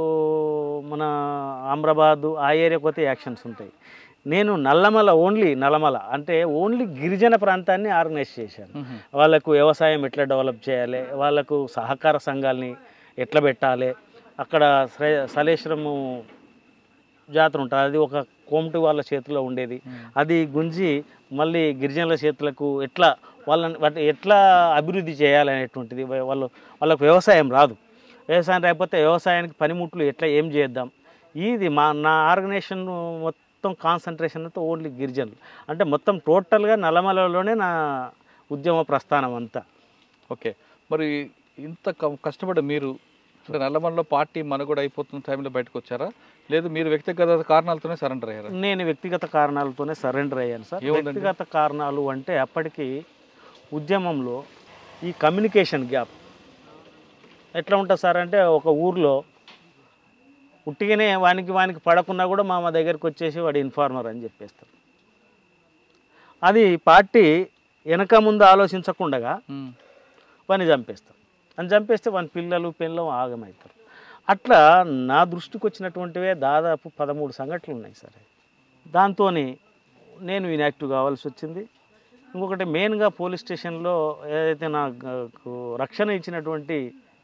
మన అమ్రాబాదు ఆ ఏరియాకి పోతే యాక్షన్స్ ఉంటాయి నేను నల్లమల ఓన్లీ నల్లమల అంటే ఓన్లీ గిరిజన ప్రాంతాన్ని ఆర్గనైజ్ చేశాను మ్మ్. వాళ్ళకు వ్యవసాయం ఎట్లా డెవలప్ చేయాలి వాళ్ళకు సహకార సంఘాలని ఎట్లా పెట్టాలి అక్కడ శ్రే- సలేశ్వరము జాతర ఉంటుంది అది ఒక కోమటి వాళ్ళ చేతిలో ఉండేది అది గుంజి మళ్ళీ గిరిజనుల చేతులకు ఎట్లా వాళ్ళని వాటి ఎట్లా అభివృద్ధి చేయాలనేటువంటిది వా- వాళ్ళు వాళ్ళకు వ్యవసాయం రాదు వ్యవసాయం రాకపోతే వ్యవసాయానికి పనిముట్లు ఎట్లా ఏం చేద్దాం ఇది మా నా ఆర్గనైజేషన్ మొత్తం కాన్సన్ట్రేషన్ అంతా ఓన్లీ గిరిజనులు అంటే మొత్తం టోటల్గా నల్లమలలోనే నా ఉద్యమ ప్రస్థానం అంతా ఓకే మరి ఇంత క- కష్టపడి మీరు అంటే నల్లమల్లో పార్టీ మనుగడ అయిపోతున్న టైంలో బయటకు వచ్చారా లేదు మీరు వ్యక్తిగత కారణాలతోనే సరెండర్ అయ్యారా నేను వ్యక్తిగత కారణాలతోనే సరెండర్ అయ్యాను సార్ ఏముందండి? వ్యక్తిగత కారణాలు అంటే అప్పటికి ఉద్యమంలో ఈ కమ్యూనికేషన్ గ్యాప్ ఎట్లా ఉంటుంది సార్ అంటే ఒక ఊర్లో ఉట్టిగానే వానికి వానికి పడకున్నా కూడా మా మా దగ్గరికి వచ్చేసి వాడు ఇన్ఫార్మర్ అని చెప్పేస్తారు అది పార్టీ వెనక ముందు ఆలోచించకుండా మ్మ్. వాడిని చంపేస్తారు అని చంపేస్తే వాని పిల్లలు పిల్లలు ఆగమవుతారు అట్లా నా దృష్టికి వచ్చినటువంటివే దాదాపు పదమూడు సంఘటనలు ఉన్నాయి సరే దాంతో నేను ఇన్యాక్టివ్ కావాల్సి వచ్చింది ఇంకొకటి మెయిన్గా పోలీస్ స్టేషన్లో ఏదైతే నాకు రక్షణ ఇచ్చినటువంటి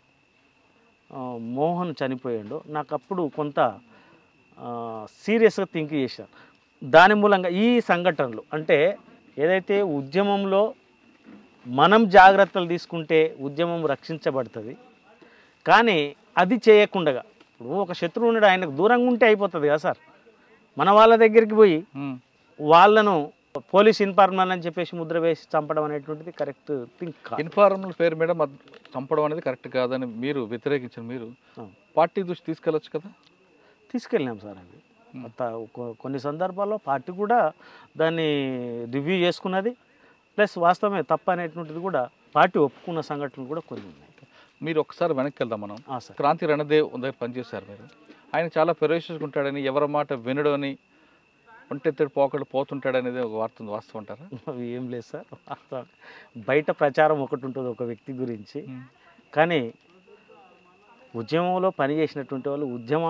ఆ, మోహన్ చనిపోయాడో నాకు అప్పుడు కొంత సీరియస్గా థింక్ చేశాను దాని మూలంగా ఈ సంఘటనలు అంటే ఏదైతే ఉద్యమంలో మనం జాగ్రత్తలు తీసుకుంటే ఉద్యమం రక్షించబడుతుంది కానీ అది చేయకుండా ఇప్పుడు ఒక శత్రువు ఉన్నాడు ఆయనకు దూరంగా ఉంటే అయిపోతుంది కదా సార్ మన వాళ్ళ దగ్గరికి పోయి మ్మ్. వాళ్ళను పోలీస్ ఇన్ఫార్మర్ అని చెప్పేసి ముద్ర వేసి చంపడం అనేటువంటిది కరెక్ట్ థింక్ కాదు ఇన్ఫార్మల్ పేరు మీద మద్- చంపడం అనేది కరెక్ట్ కాదని మీరు వ్యతిరేకించిన మీరు అవును. పార్టీ దృష్టి తీసుకెళ్ళొచ్చు కదా తీసుకెళ్ళాం సార్ అది కొత్త- కొ- కొన్ని సందర్భాల్లో పార్టీ కూడా దాన్ని రివ్యూ చేసుకున్నది ప్లస్ వాస్తవమే తప్ప అనేటువంటిది కూడా పార్టీ ఒప్పుకున్న సంఘటనలు కూడా కొన్ని ఉన్నాయి మీరు ఒకసారి వెనక్కి వెళ్దాం మనం ఆ సార్ క్రాంతి రణదేవ్ దగ్గర పనిచేశారు మీరు ఆయన చాలా పెరోషియస్గా ఉంటాడని ఎవరి మాట వినడు అని ఒంటెత్తడి పోకళ్ళు పోతుంటాడు అనేది ఒక వార్త ఉంది వాస్తవం అంటారా అవి ఏం లేదు సార్ వాస్తవం. బయట ప్రచారం ఒకటి ఉంటుంది ఒక వ్యక్తి గురించి ఉమ్. కానీ ఉద్యమంలో పనిచేసినటువంటి వాళ్ళు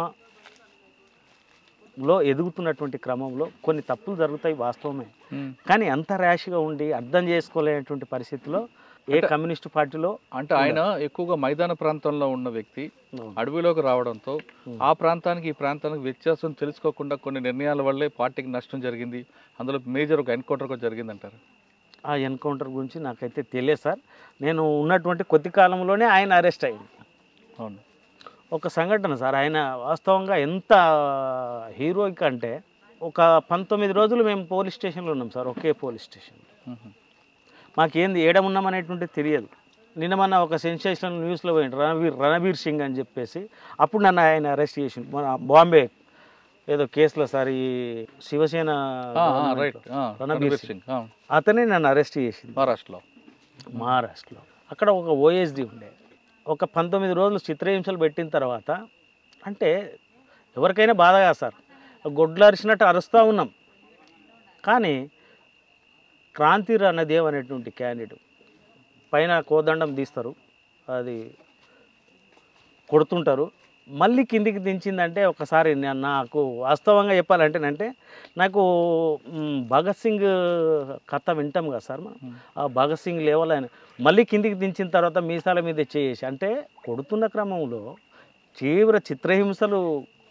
ఉద్యమంలో ఎదుగుతున్నటువంటి క్రమంలో కొన్ని తప్పులు జరుగుతాయి వాస్తవమే ఉమ్. కానీ అంత ర్యాష్గా ఉండి అర్థం చేసుకోలేనటువంటి పరిస్థితిలో ఏ అంటే- కమ్యూనిస్ట్ పార్టీలో అంటే ఆయన ఎక్కువగా మైదాన ప్రాంతంలో ఉన్న వ్యక్తి అడవిలోకి రావడంతో ఆ ప్రాంతానికి ఈ ప్రాంతానికి వ్యత్యాసం తెలుసుకోకుండా కొన్ని నిర్ణయాల వల్లే పార్టీకి నష్టం జరిగింది అందులో మేజర్ ఒక ఎన్కౌంటర్ కూడా జరిగిందంటారు ఆ ఎన్కౌంటర్ గురించి నాకైతే తెలియదు సార్ నేను ఉన్నటువంటి కొద్ది కాలంలోనే ఆయన అరెస్ట్ అయింది అవును ఒక సంఘటన సార్ ఆయన వాస్తవంగా ఎంత హీరోయిక్ అంటే ఒక పంతొమ్మిది రోజులు మేము పోలీస్ స్టేషన్లో ఉన్నాం సార్ ఒకే పోలీస్ స్టేషన్ ఉహు. మాకేంది ఏడమున్నాం అనేటువంటి తెలియదు నిన్న మొన్న ఒక సెన్సేషనల్ న్యూస్లో పోయింది రణవీర్ రణవీర్ సింగ్ అని చెప్పేసి అప్పుడు నన్ను ఆయన అరెస్ట్ చేసి మన బాంబే ఏదో కేసులో సార్ ఈ శివసేన ఆ, ఆ, గవర్నమెంట్ రైట్ ఆ, రణబీర్ రణబీర్ సింగ్. సింగ్ ఆ, అతనే నన్ను అరెస్ట్ చేసింది మహారాష్ట్రలో మహారాష్ట్రలో అక్కడ ఒక ఓఎస్డి ఉండే ఒక పంతొమ్మిది రోజులు చిత్రహింసలు పెట్టిన తర్వాత అంటే ఎవరికైనా బాధ కాదు సార్ గొడ్లు అరిచినట్టు అరుస్తూ ఉన్నాం కానీ క్రాంతి రణదేవ్ అనేటువంటి క్యాండిడేట్ పైన కోదండం తీస్తారు అది కొడుతుంటారు మళ్ళీ కిందికి దించిందంటే ఒకసారి నా- నాకు వాస్తవంగా చెప్పాలంటేనంటే నాకు మ్, భగత్ సింగ్ కథ వింటాం కదా సార్ మనం ఉమ్. ఆ భగత్ సింగ్ లేవల్ ఆయన మళ్ళీ కిందికి దించిన తర్వాత మీసాల మీద చేసి అంటే కొడుతున్న క్రమంలో తీవ్ర చిత్రహింసలు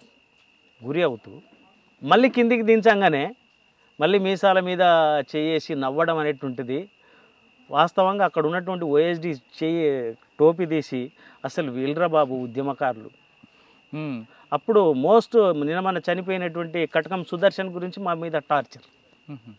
గురి అవుతూ మళ్ళీ కిందికి దించంగానే మళ్ళీ మీసాల మీద చేసి నవ్వడం అనేటువంటిది వాస్తవంగా అక్కడ ఉన్నటువంటి ఓఎస్డి చేయి టోపీ తీసి అసలు వీళ్ళరా బాబు ఉద్యమకారులు ఉమ్. అప్పుడు మోస్ట్ నిన్న మన చనిపోయినటువంటి కటకం సుదర్శన్ గురించి మా మీద టార్చర్ ఉహు.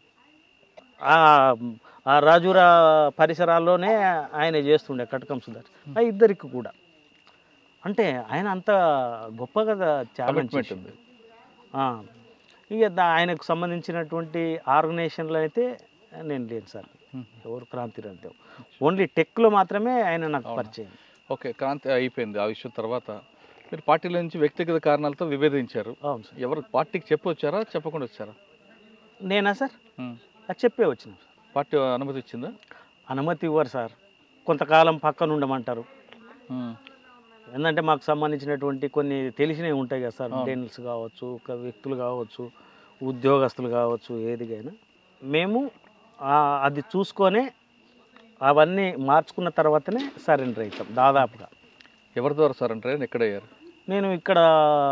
ఆ ఆ రాజురా పరిసరాల్లోనే ఆయన చేస్తుండే కటకం సుదర్శన్ ఆ ఇద్దరికి కూడా అంటే ఆయన అంత గొప్పగా త్యాగం కమిట్మెంట్ చేసిండు. ఉంది ఆ, ఇక దా- ఆయనకు సంబంధించినటువంటి ఆర్గనైజేషన్లో అయితే నేను లేను సార్ ఉహు. ఎవరు క్రాంతి రంతే ఓన్లీ టెక్లో మాత్రమే ఆయన నాకు అవునా? పరిచయం ఓకే క్రాంతి అయిపోయింది ఆ విషయం తర్వాత మీరు పార్టీల నుంచి వ్యక్తిగత కారణాలతో విభేదించారు అవును సార్ ఎవరు పార్టీకి చెప్పొచ్చారా చెప్పకుండా వచ్చారా నేనా సార్ ఉమ్. అది చెప్పే వచ్చిన సార్ పార్టీ అనుమతి ఇచ్చిందా అనుమతి ఇవ్వరు సార్ కొంతకాలం పక్కన ఉండమంటారు ఉమ్. ఏంటంటే మాకు సంబంధించినటువంటి కొన్ని తెలిసినవి ఉంటాయి కదా సార్ అవును. డెన్స్ కావచ్చు ఒక వ్యక్తులు కావచ్చు ఉద్యోగస్తులు కావచ్చు ఏదిగైనా మేము ఆ, అది చూసుకొనే అవన్నీ మార్చుకున్న తర్వాతనే సరెండర్ అవుతాం దాదాపుగా ఎవరి ద్వారా సార్ అంటే ఎక్కడ అయ్యారు నేను ఇక్కడ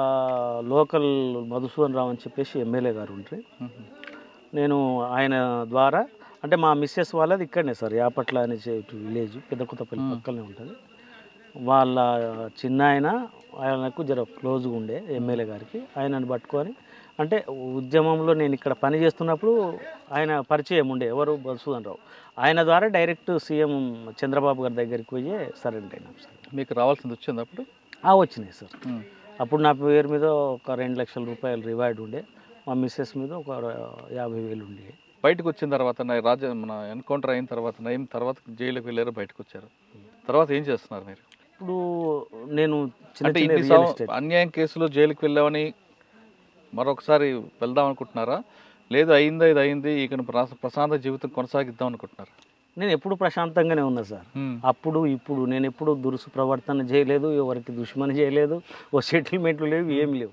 లోకల్ మధుసూదన్ రావు అని చెప్పేసి ఎమ్మెల్యే గారు ఉంటారు ఉహు. నేను ఆయన ద్వారా అంటే మా మిస్సెస్ వాళ్ళది ఇక్కడనే సార్ యాపట్ల అనే విలేజ్ పెద్ద కొత్తపల్లి మ్మ్. పక్కనే ఉంటుంది వాళ్ళ చిన్న ఆయన ఆయనకు జర క్లోజ్గా ఉండే ఎమ్మెల్యే గారికి ఆయనను పట్టుకొని అంటే ఉద్యమంలో నేను ఇక్కడ పని చేస్తున్నప్పుడు ఆయన పరిచయం ఉండే ఎవరు మధుసూదన్ రావు ఆయన ద్వారా డైరెక్ట్ సీఎం చంద్రబాబు గారి దగ్గరికి పోయి సరెండర్ అయినాం సార్ మీకు రావాల్సింది వచ్చింది అప్పుడు ఆ వచ్చినాయి సార్ ఉమ్. అప్పుడు నా పేరు మీద ఒక రెండు లక్షల రూపాయలు రివార్డ్ ఉండే మా మిస్సెస్ మీద ఒక యాభై వేలు ఉండే బయటకు వచ్చిన తర్వాత నా రాజ మన ఎన్కౌంటర్ అయిన తర్వాత నయం తర్వాత జైలుకి వెళ్ళారు బయటకు వచ్చారు తర్వాత ఏం చేస్తున్నారు మీరు ఇప్పుడు నేను చిన్న అంటే చిన్న ఇన్ని రియల్ సం- ఎస్టేట్ అన్యాయం కేసులో జైలుకి వెళ్ళామని మరొకసారి వెళ్దాం అనుకుంటున్నారా లేదు అయిందా ఇది అయింది ఇక ప్రశా- ప్రశాంత జీవితం కొనసాగిద్దాం అనుకుంటున్నారు నేను ఎప్పుడు ప్రశాంతంగానే ఉన్నా సార్ అప్పుడు ఇప్పుడు నేను ఎప్పుడు దురుసు ప్రవర్తన చేయలేదు ఎవరికి దుష్మని చేయలేదు ఓ సెటిల్మెంట్లు లేవు ఏం లేవు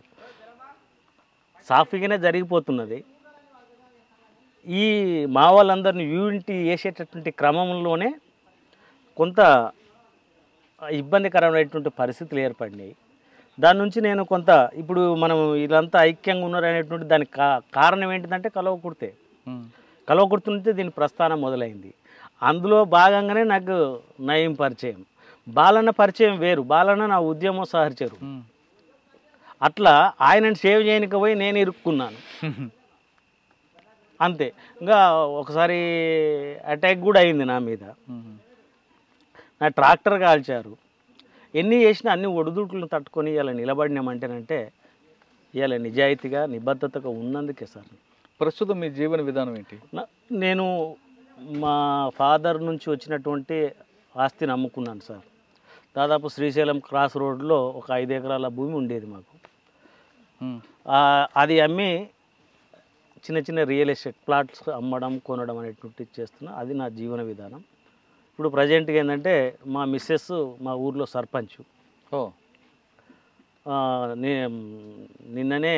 సాఫీగానే జరిగిపోతున్నది ఈ మా వాళ్ళందరినీ యూనిటీ వేసేటటువంటి క్రమంలోనే కొంత ఇబ్బందికరమైనటువంటి పరిస్థితులు ఏర్పడినాయి దాని నుంచి నేను కొంత ఇప్పుడు మనం వీళ్ళంతా ఐక్యంగా ఉన్నారు అనేటువంటి దానికి కా కారణం ఏంటిదంటే కలవ కుడితే ఉమ్. కలవ కుడుతుంటే దీని ప్రస్థానం మొదలైంది అందులో భాగంగానే నాకు నయం పరిచయం బాలన్న పరిచయం వేరు బాలన్న నా ఉద్యమం సహచరు ఉమ్. అట్లా ఆయనను సేవ్ చేయడానికి పోయి నేను ఇరుక్కున్నాను అంతే ఇంకా ఒకసారి అటాక్ కూడా అయింది నా మీద ఉమ్. నా ట్రాక్టర్ కాల్చారు ఎన్ని చేసినా అన్ని ఒడిదుడుకులను తట్టుకొని ఇలా నిలబడినామంటేనంటే ఇవాళ నిజాయితీగా నిబద్ధతగా ఉన్నందుకే సార్ ప్రస్తుతం మీ జీవన విధానం ఏంటి నా- నేను మా ఫాదర్ నుంచి వచ్చినటువంటి ఆస్తిని అమ్ముకున్నాను సార్ దాదాపు శ్రీశైలం క్రాస్ రోడ్లో ఒక ఐదు ఎకరాల భూమి ఉండేది మాకు ఉమ్. ఆ, అది అమ్మి చిన్న చిన్న రియల్ ఎస్టేట్ ప్లాట్స్ అమ్మడం కొనడం అనేటువంటిది చేస్తున్నా అది నా జీవన విధానం ఇప్పుడు ప్రజెంట్గా ఏంటంటే మా మిస్సెస్ మా ఊర్లో సర్పంచ్ ఓ ఆ, నే నిన్ననే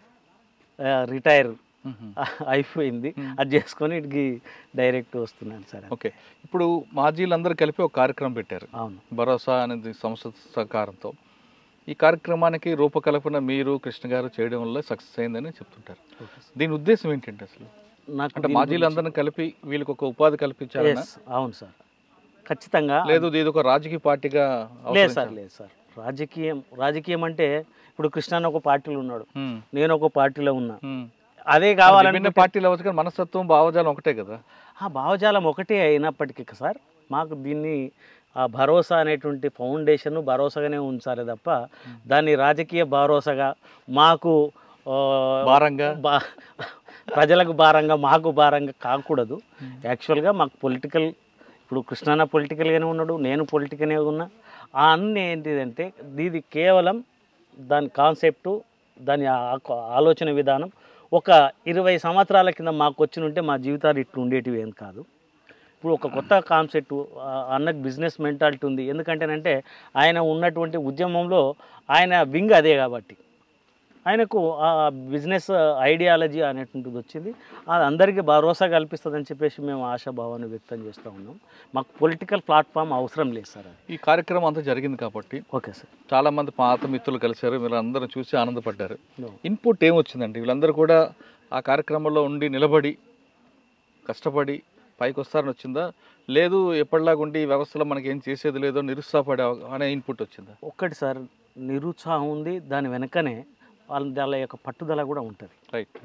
రిటైర్ మ్మ్. అయిపోయింది మ్మ్. అది చేసుకొని ఇటుకి డైరెక్ట్ వస్తున్నాను సార్ ఓకే ఇప్పుడు మాజీలందరూ కలిపి ఒక కార్యక్రమం పెట్టారు అవును భరోసా అనేది సంస్థ సహకారంతో ఈ కార్యక్రమానికి రూపకల్పన మీరు కృష్ణ గారు చేయడం వల్ల సక్సెస్ అయిందని చెప్తుంటారు ఓకే సార్. దీని ఉద్దేశం ఏంటంటే అసలు నాకు అంటే దీని మాజీలందరిని కలిపి వీళ్ళకి ఒక ఉపాధి కల్పించాలన్నా Yes, అవును సార్ ఖచ్చితంగా లేదు ఇది ఒక రాజకీయ పార్టీగా లేదు సార్ అవతరించాలా? లేదు సార్ రాజకీయం రాజకీయం అంటే ఇప్పుడు కృష్ణ అని ఒక పార్టీలో ఉన్నాడు మ్మ్. నేను ఒక పార్టీలో ఉన్నా మ్మ్. అదే విభిన్న కావాలంటే పార్టీలు అవ్వచ్చు కానీ మనస్తత్వం భావజాలం ఒకటే కదా ఆ భావజాలం ఒకటే అయినప్పటికీ సార్ మాకు దీన్ని ఆ భరోసా అనేటువంటి ఫౌండేషన్ భరోసాగానే ఉంచాలి తప్ప దాన్ని రాజకీయ భరోసాగా మాకు ఆ, భారంగా బా ప్రజలకు భారంగా మాకు భారంగా కాకూడదు యాక్చువల్గా మాకు పొలిటికల్ ఇప్పుడు కృష్ణన్న పొలిటికల్గానే ఉన్నాడు నేను పొలిటికల్గానే ఉన్నా ఆ అన్ని ఏంటిదంటే ఇది కేవలం దాని కాన్సెప్టు దాని ఆ- ఆలోచన విధానం ఒక ఇరవై సంవత్సరాల కింద మాకు వచ్చి ఉంటే మా జీవితాలు ఇట్లు ఉండేటివి ఏం కాదు ఇప్పుడు ఒక కొత్త కాన్సెప్ట్ అన్నకు బిజినెస్ మెంటాలిటీ ఉంది ఎందుకంటేనంటే ఆయన ఉన్నటువంటి ఉద్యమంలో ఆయన వింగ్ అదే కాబట్టి ఆయనకు ఆ బిజినెస్ ఐడియాలజీ అనేటువంటిది వచ్చింది అది అందరికీ భరోసా కల్పిస్తుందని చెప్పేసి మేము ఆశాభావాన్ని వ్యక్తం చేస్తూ ఉన్నాం మాకు పొలిటికల్ ప్లాట్ఫామ్ అవసరం లేదు సార్ అది ఈ కార్యక్రమం అంతా జరిగింది కాబట్టి ఓకే సార్ చాలా మంది పాత మిత్రులు కలిశారు మీరు అందరూ చూసి ఆనందపడ్డారు No. ఇన్పుట్ ఏమొచ్చిందండి వీళ్ళందరూ కూడా ఆ కార్యక్రమంలో ఉండి నిలబడి కష్టపడి పైకి వస్తారని వచ్చిందా లేదు ఎప్పటిలాగా ఉండి ఈ వ్యవస్థలో మనకి ఏం చేసేది లేదో నిరుత్సాహపడే అవ- అనే ఇన్పుట్ వచ్చిందా ఒక్కటి సార్ నిరుత్సాహం ఉంది దాని వెనకనే వాళ్ళ వాళ్ళ యొక్క పట్టుదల కూడా ఉంటుంది రైట్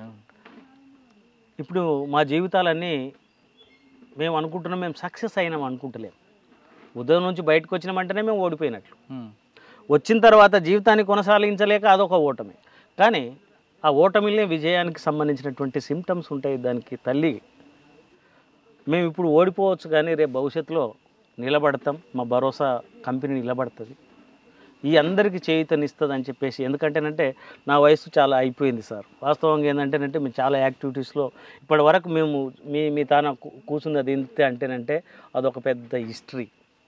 ఇప్పుడు మా జీవితాలన్నీ మేము అనుకుంటున్నాం మేము సక్సెస్ అయినాం అనుకుంటలేం ఉదయం నుంచి బయటకు వచ్చినామంటేనే మేము ఓడిపోయినట్లు వచ్చిన తర్వాత జీవితాన్ని కొనసాగించలేక అదొక ఓటమి కానీ ఆ ఓటమిలే విజయానికి సంబంధించినటువంటి సిమ్టమ్స్ ఉంటాయి దానికి తల్లి మేము ఇప్పుడు ఓడిపోవచ్చు కానీ రేపు భవిష్యత్తులో నిలబడతాం మా భరోసా కంపెనీ నిలబడుతుంది ఈ అందరికీ చేయుతనిస్తుంది అని చెప్పేసి ఎందుకంటేనంటే నా వయసు చాలా అయిపోయింది సార్ వాస్తవంగా ఏంటంటేనంటే మేము చాలా యాక్టివిటీస్లో ఇప్పటి వరకు మేము మీ మీ తాన కూ- కూర్చున్నది ఇంతే అంటేనంటే అదొక పెద్ద హిస్టరీ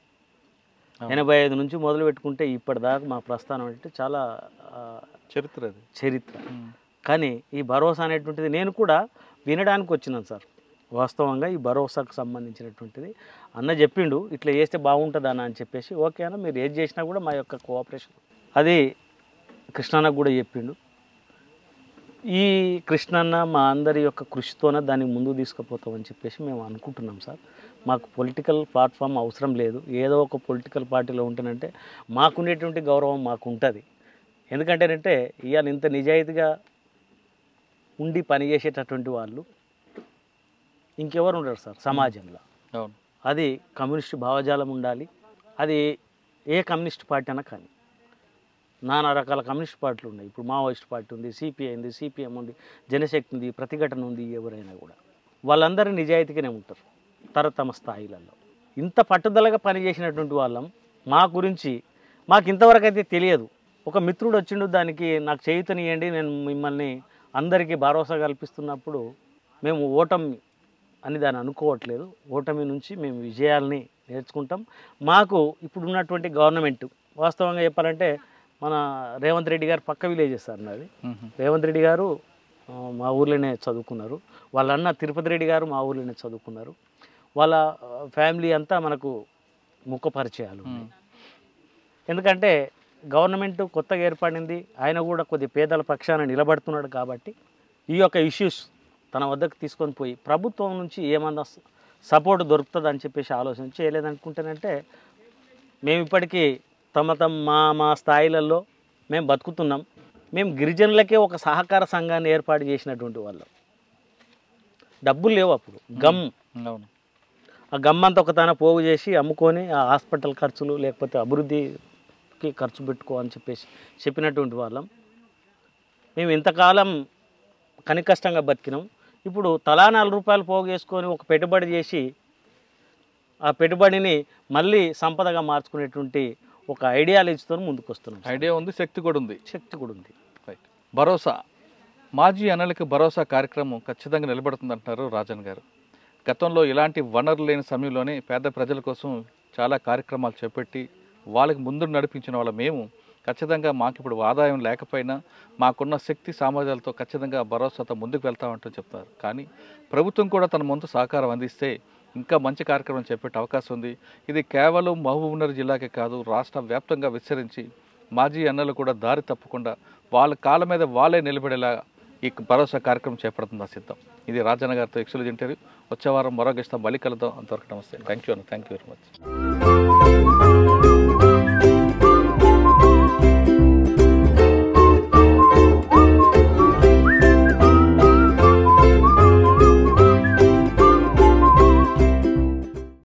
ఎనభై ఐదు నుంచి మొదలు పెట్టుకుంటే ఇప్పటిదాకా మా ప్రస్థానం అంటే చాలా ఆ, చరిత్ర అది చరిత్ర కానీ ఈ భరోసా అనేటువంటిది నేను కూడా వినడానికి వచ్చినాను సార్ వాస్తవంగా ఈ భరోసాకు సంబంధించినటువంటిది అన్న చెప్పిండు ఇట్లా చేస్తే బాగుంటుంది అన్న అని చెప్పేసి ఓకే అన్న మీరు ఏది చేసినా కూడా మా యొక్క కోఆపరేషన్ అది కృష్ణన్నకు కూడా చెప్పిండు ఈ కృష్ణన్న మా అందరి యొక్క కృషితోనే దాన్ని ముందుకు తీసుకుపోతామని చెప్పేసి మేము అనుకుంటున్నాం సార్ మాకు పొలిటికల్ ప్లాట్ఫామ్ అవసరం లేదు ఏదో ఒక పొలిటికల్ పార్టీలో ఉంటేనంటే మాకుండేటువంటి గౌరవం మాకు ఉంటుంది ఎందుకంటేనంటే ఇవాళ ఇంత నిజాయితీగా ఉండి పనిచేసేటటువంటి వాళ్ళు ఇంకెవరు ఉండరు సార్ సమాజంలో అవును అది కమ్యూనిస్ట్ భావజాలం ఉండాలి అది ఏ కమ్యూనిస్ట్ పార్టీ అయినా కానీ నానా రకాల కమ్యూనిస్ట్ పార్టీలు ఉన్నాయి ఇప్పుడు మావోయిస్ట్ పార్టీ ఉంది సిపిఐ ఉంది సిపిఎం ఉంది జనశక్తి ఉంది ప్రతిఘటన ఉంది ఎవరైనా కూడా వాళ్ళందరూ నిజాయితీగానే ఉంటారు తరతమ స్థాయిలలో ఇంత పట్టుదలగా పనిచేసినటువంటి వాళ్ళం మా గురించి మాకు ఇంతవరకు అయితే తెలియదు ఒక మిత్రుడు వచ్చిండు దానికి నాకు చేయుతనియండి నేను మిమ్మల్ని అందరికీ భరోసా కల్పిస్తున్నప్పుడు మేము ఓటమి అని దాన్ని అనుకోవట్లేదు ఓటమి నుంచి మేము విజయాల్ని నేర్చుకుంటాం మాకు ఇప్పుడు ఉన్నటువంటి గవర్నమెంట్ వాస్తవంగా చెప్పాలంటే మన రేవంత్ రెడ్డి గారు పక్క విలేజెస్ సార్ నాది మ్మ్. రేవంత్ రెడ్డి గారు ఆ, మా ఊర్లోనే చదువుకున్నారు వాళ్ళ అన్న తిరుపతి రెడ్డి గారు మా ఊర్లోనే చదువుకున్నారు వాళ్ళ ఆ, ఫ్యామిలీ అంతా మనకు ముఖ పరిచయాలు ఉన్నాయి. ఎందుకంటే గవర్నమెంట్ కొత్తగా ఏర్పడింది ఆయన కూడా కొద్ది పేదల పక్షాన నిలబడుతున్నాడు కాబట్టి ఈ యొక్క ఇష్యూస్ తన వద్దకు తీసుకొని పోయి ప్రభుత్వం నుంచి ఏమన్నా సపోర్ట్ దొరుకుతుంది అని చెప్పేసి ఆలోచన చేయలేదనుకుంటేనంటే మేము ఇప్పటికీ తమ తమ మా మా స్థాయిలలో మేము బతుకుతున్నాం మేము గిరిజనులకే ఒక సహకార సంఘాన్ని ఏర్పాటు చేసినటువంటి వాళ్ళం డబ్బులు లేవు అప్పుడు గమ్ అవును ఆ గమ్మంతా ఒక తన పోగు చేసి అమ్ముకొని ఆ హాస్పిటల్ ఖర్చులు లేకపోతే అభివృద్ధికి ఖర్చు పెట్టుకో అని చెప్పేసి చెప్పినటువంటి వాళ్ళం మేము ఇంతకాలం కనికష్టంగా బతికినాం ఇప్పుడు తలా నాలుగు రూపాయలు పోగు చేసుకొని ఒక పెట్టుబడి చేసి ఆ పెట్టుబడిని మళ్ళీ సంపదగా మార్చుకునేటువంటి ఒక ఐడియాలజీతో ముందుకు వస్తున్నాం ఐడియా ఉంది శక్తి కూడా ఉంది శక్తి కూడా ఉంది రైట్ భరోసా మాజీ అన్నలకు భరోసా కార్యక్రమం ఖచ్చితంగా నిలబడుతుందంటున్నారు రాజన్ గారు గతంలో ఇలాంటి వనరులు లేని సమయంలోనే పేద ప్రజల కోసం చాలా కార్యక్రమాలు చేపట్టి వాళ్ళకి ముందు నడిపించిన వాళ్ళ మేము ఖచ్చితంగా మాకు ఇప్పుడు ఆదాయం లేకపోయినా మాకున్న శక్తి సామర్థ్యాలతో ఖచ్చితంగా భరోసాతో ముందుకు వెళ్తామంటూ చెప్తున్నారు కానీ ప్రభుత్వం కూడా తన వంతు సహకారం అందిస్తే ఇంకా మంచి కార్యక్రమం చేపట్టే అవకాశం ఉంది ఇది కేవలం మహబూబ్నగర్ జిల్లాకే కాదు రాష్ట్ర వ్యాప్తంగా విస్తరించి మాజీ అన్నలు కూడా దారి తప్పకుండా వాళ్ళ కాళ్ళ మీద వాళ్ళే నిలబడేలా ఈ భరోసా కార్యక్రమం చేపడుతుందా సిద్ధం ఇది రాజన్న గారితో ఎక్సలెంట్ ఇంటర్వ్యూ వచ్చే వారం మరో గెస్ట్తో మళ్ళీ కలుద్దాం అంతవరకు నమస్తే థ్యాంక్ యూ అన్న థ్యాంక్ యూ వెరీ మచ్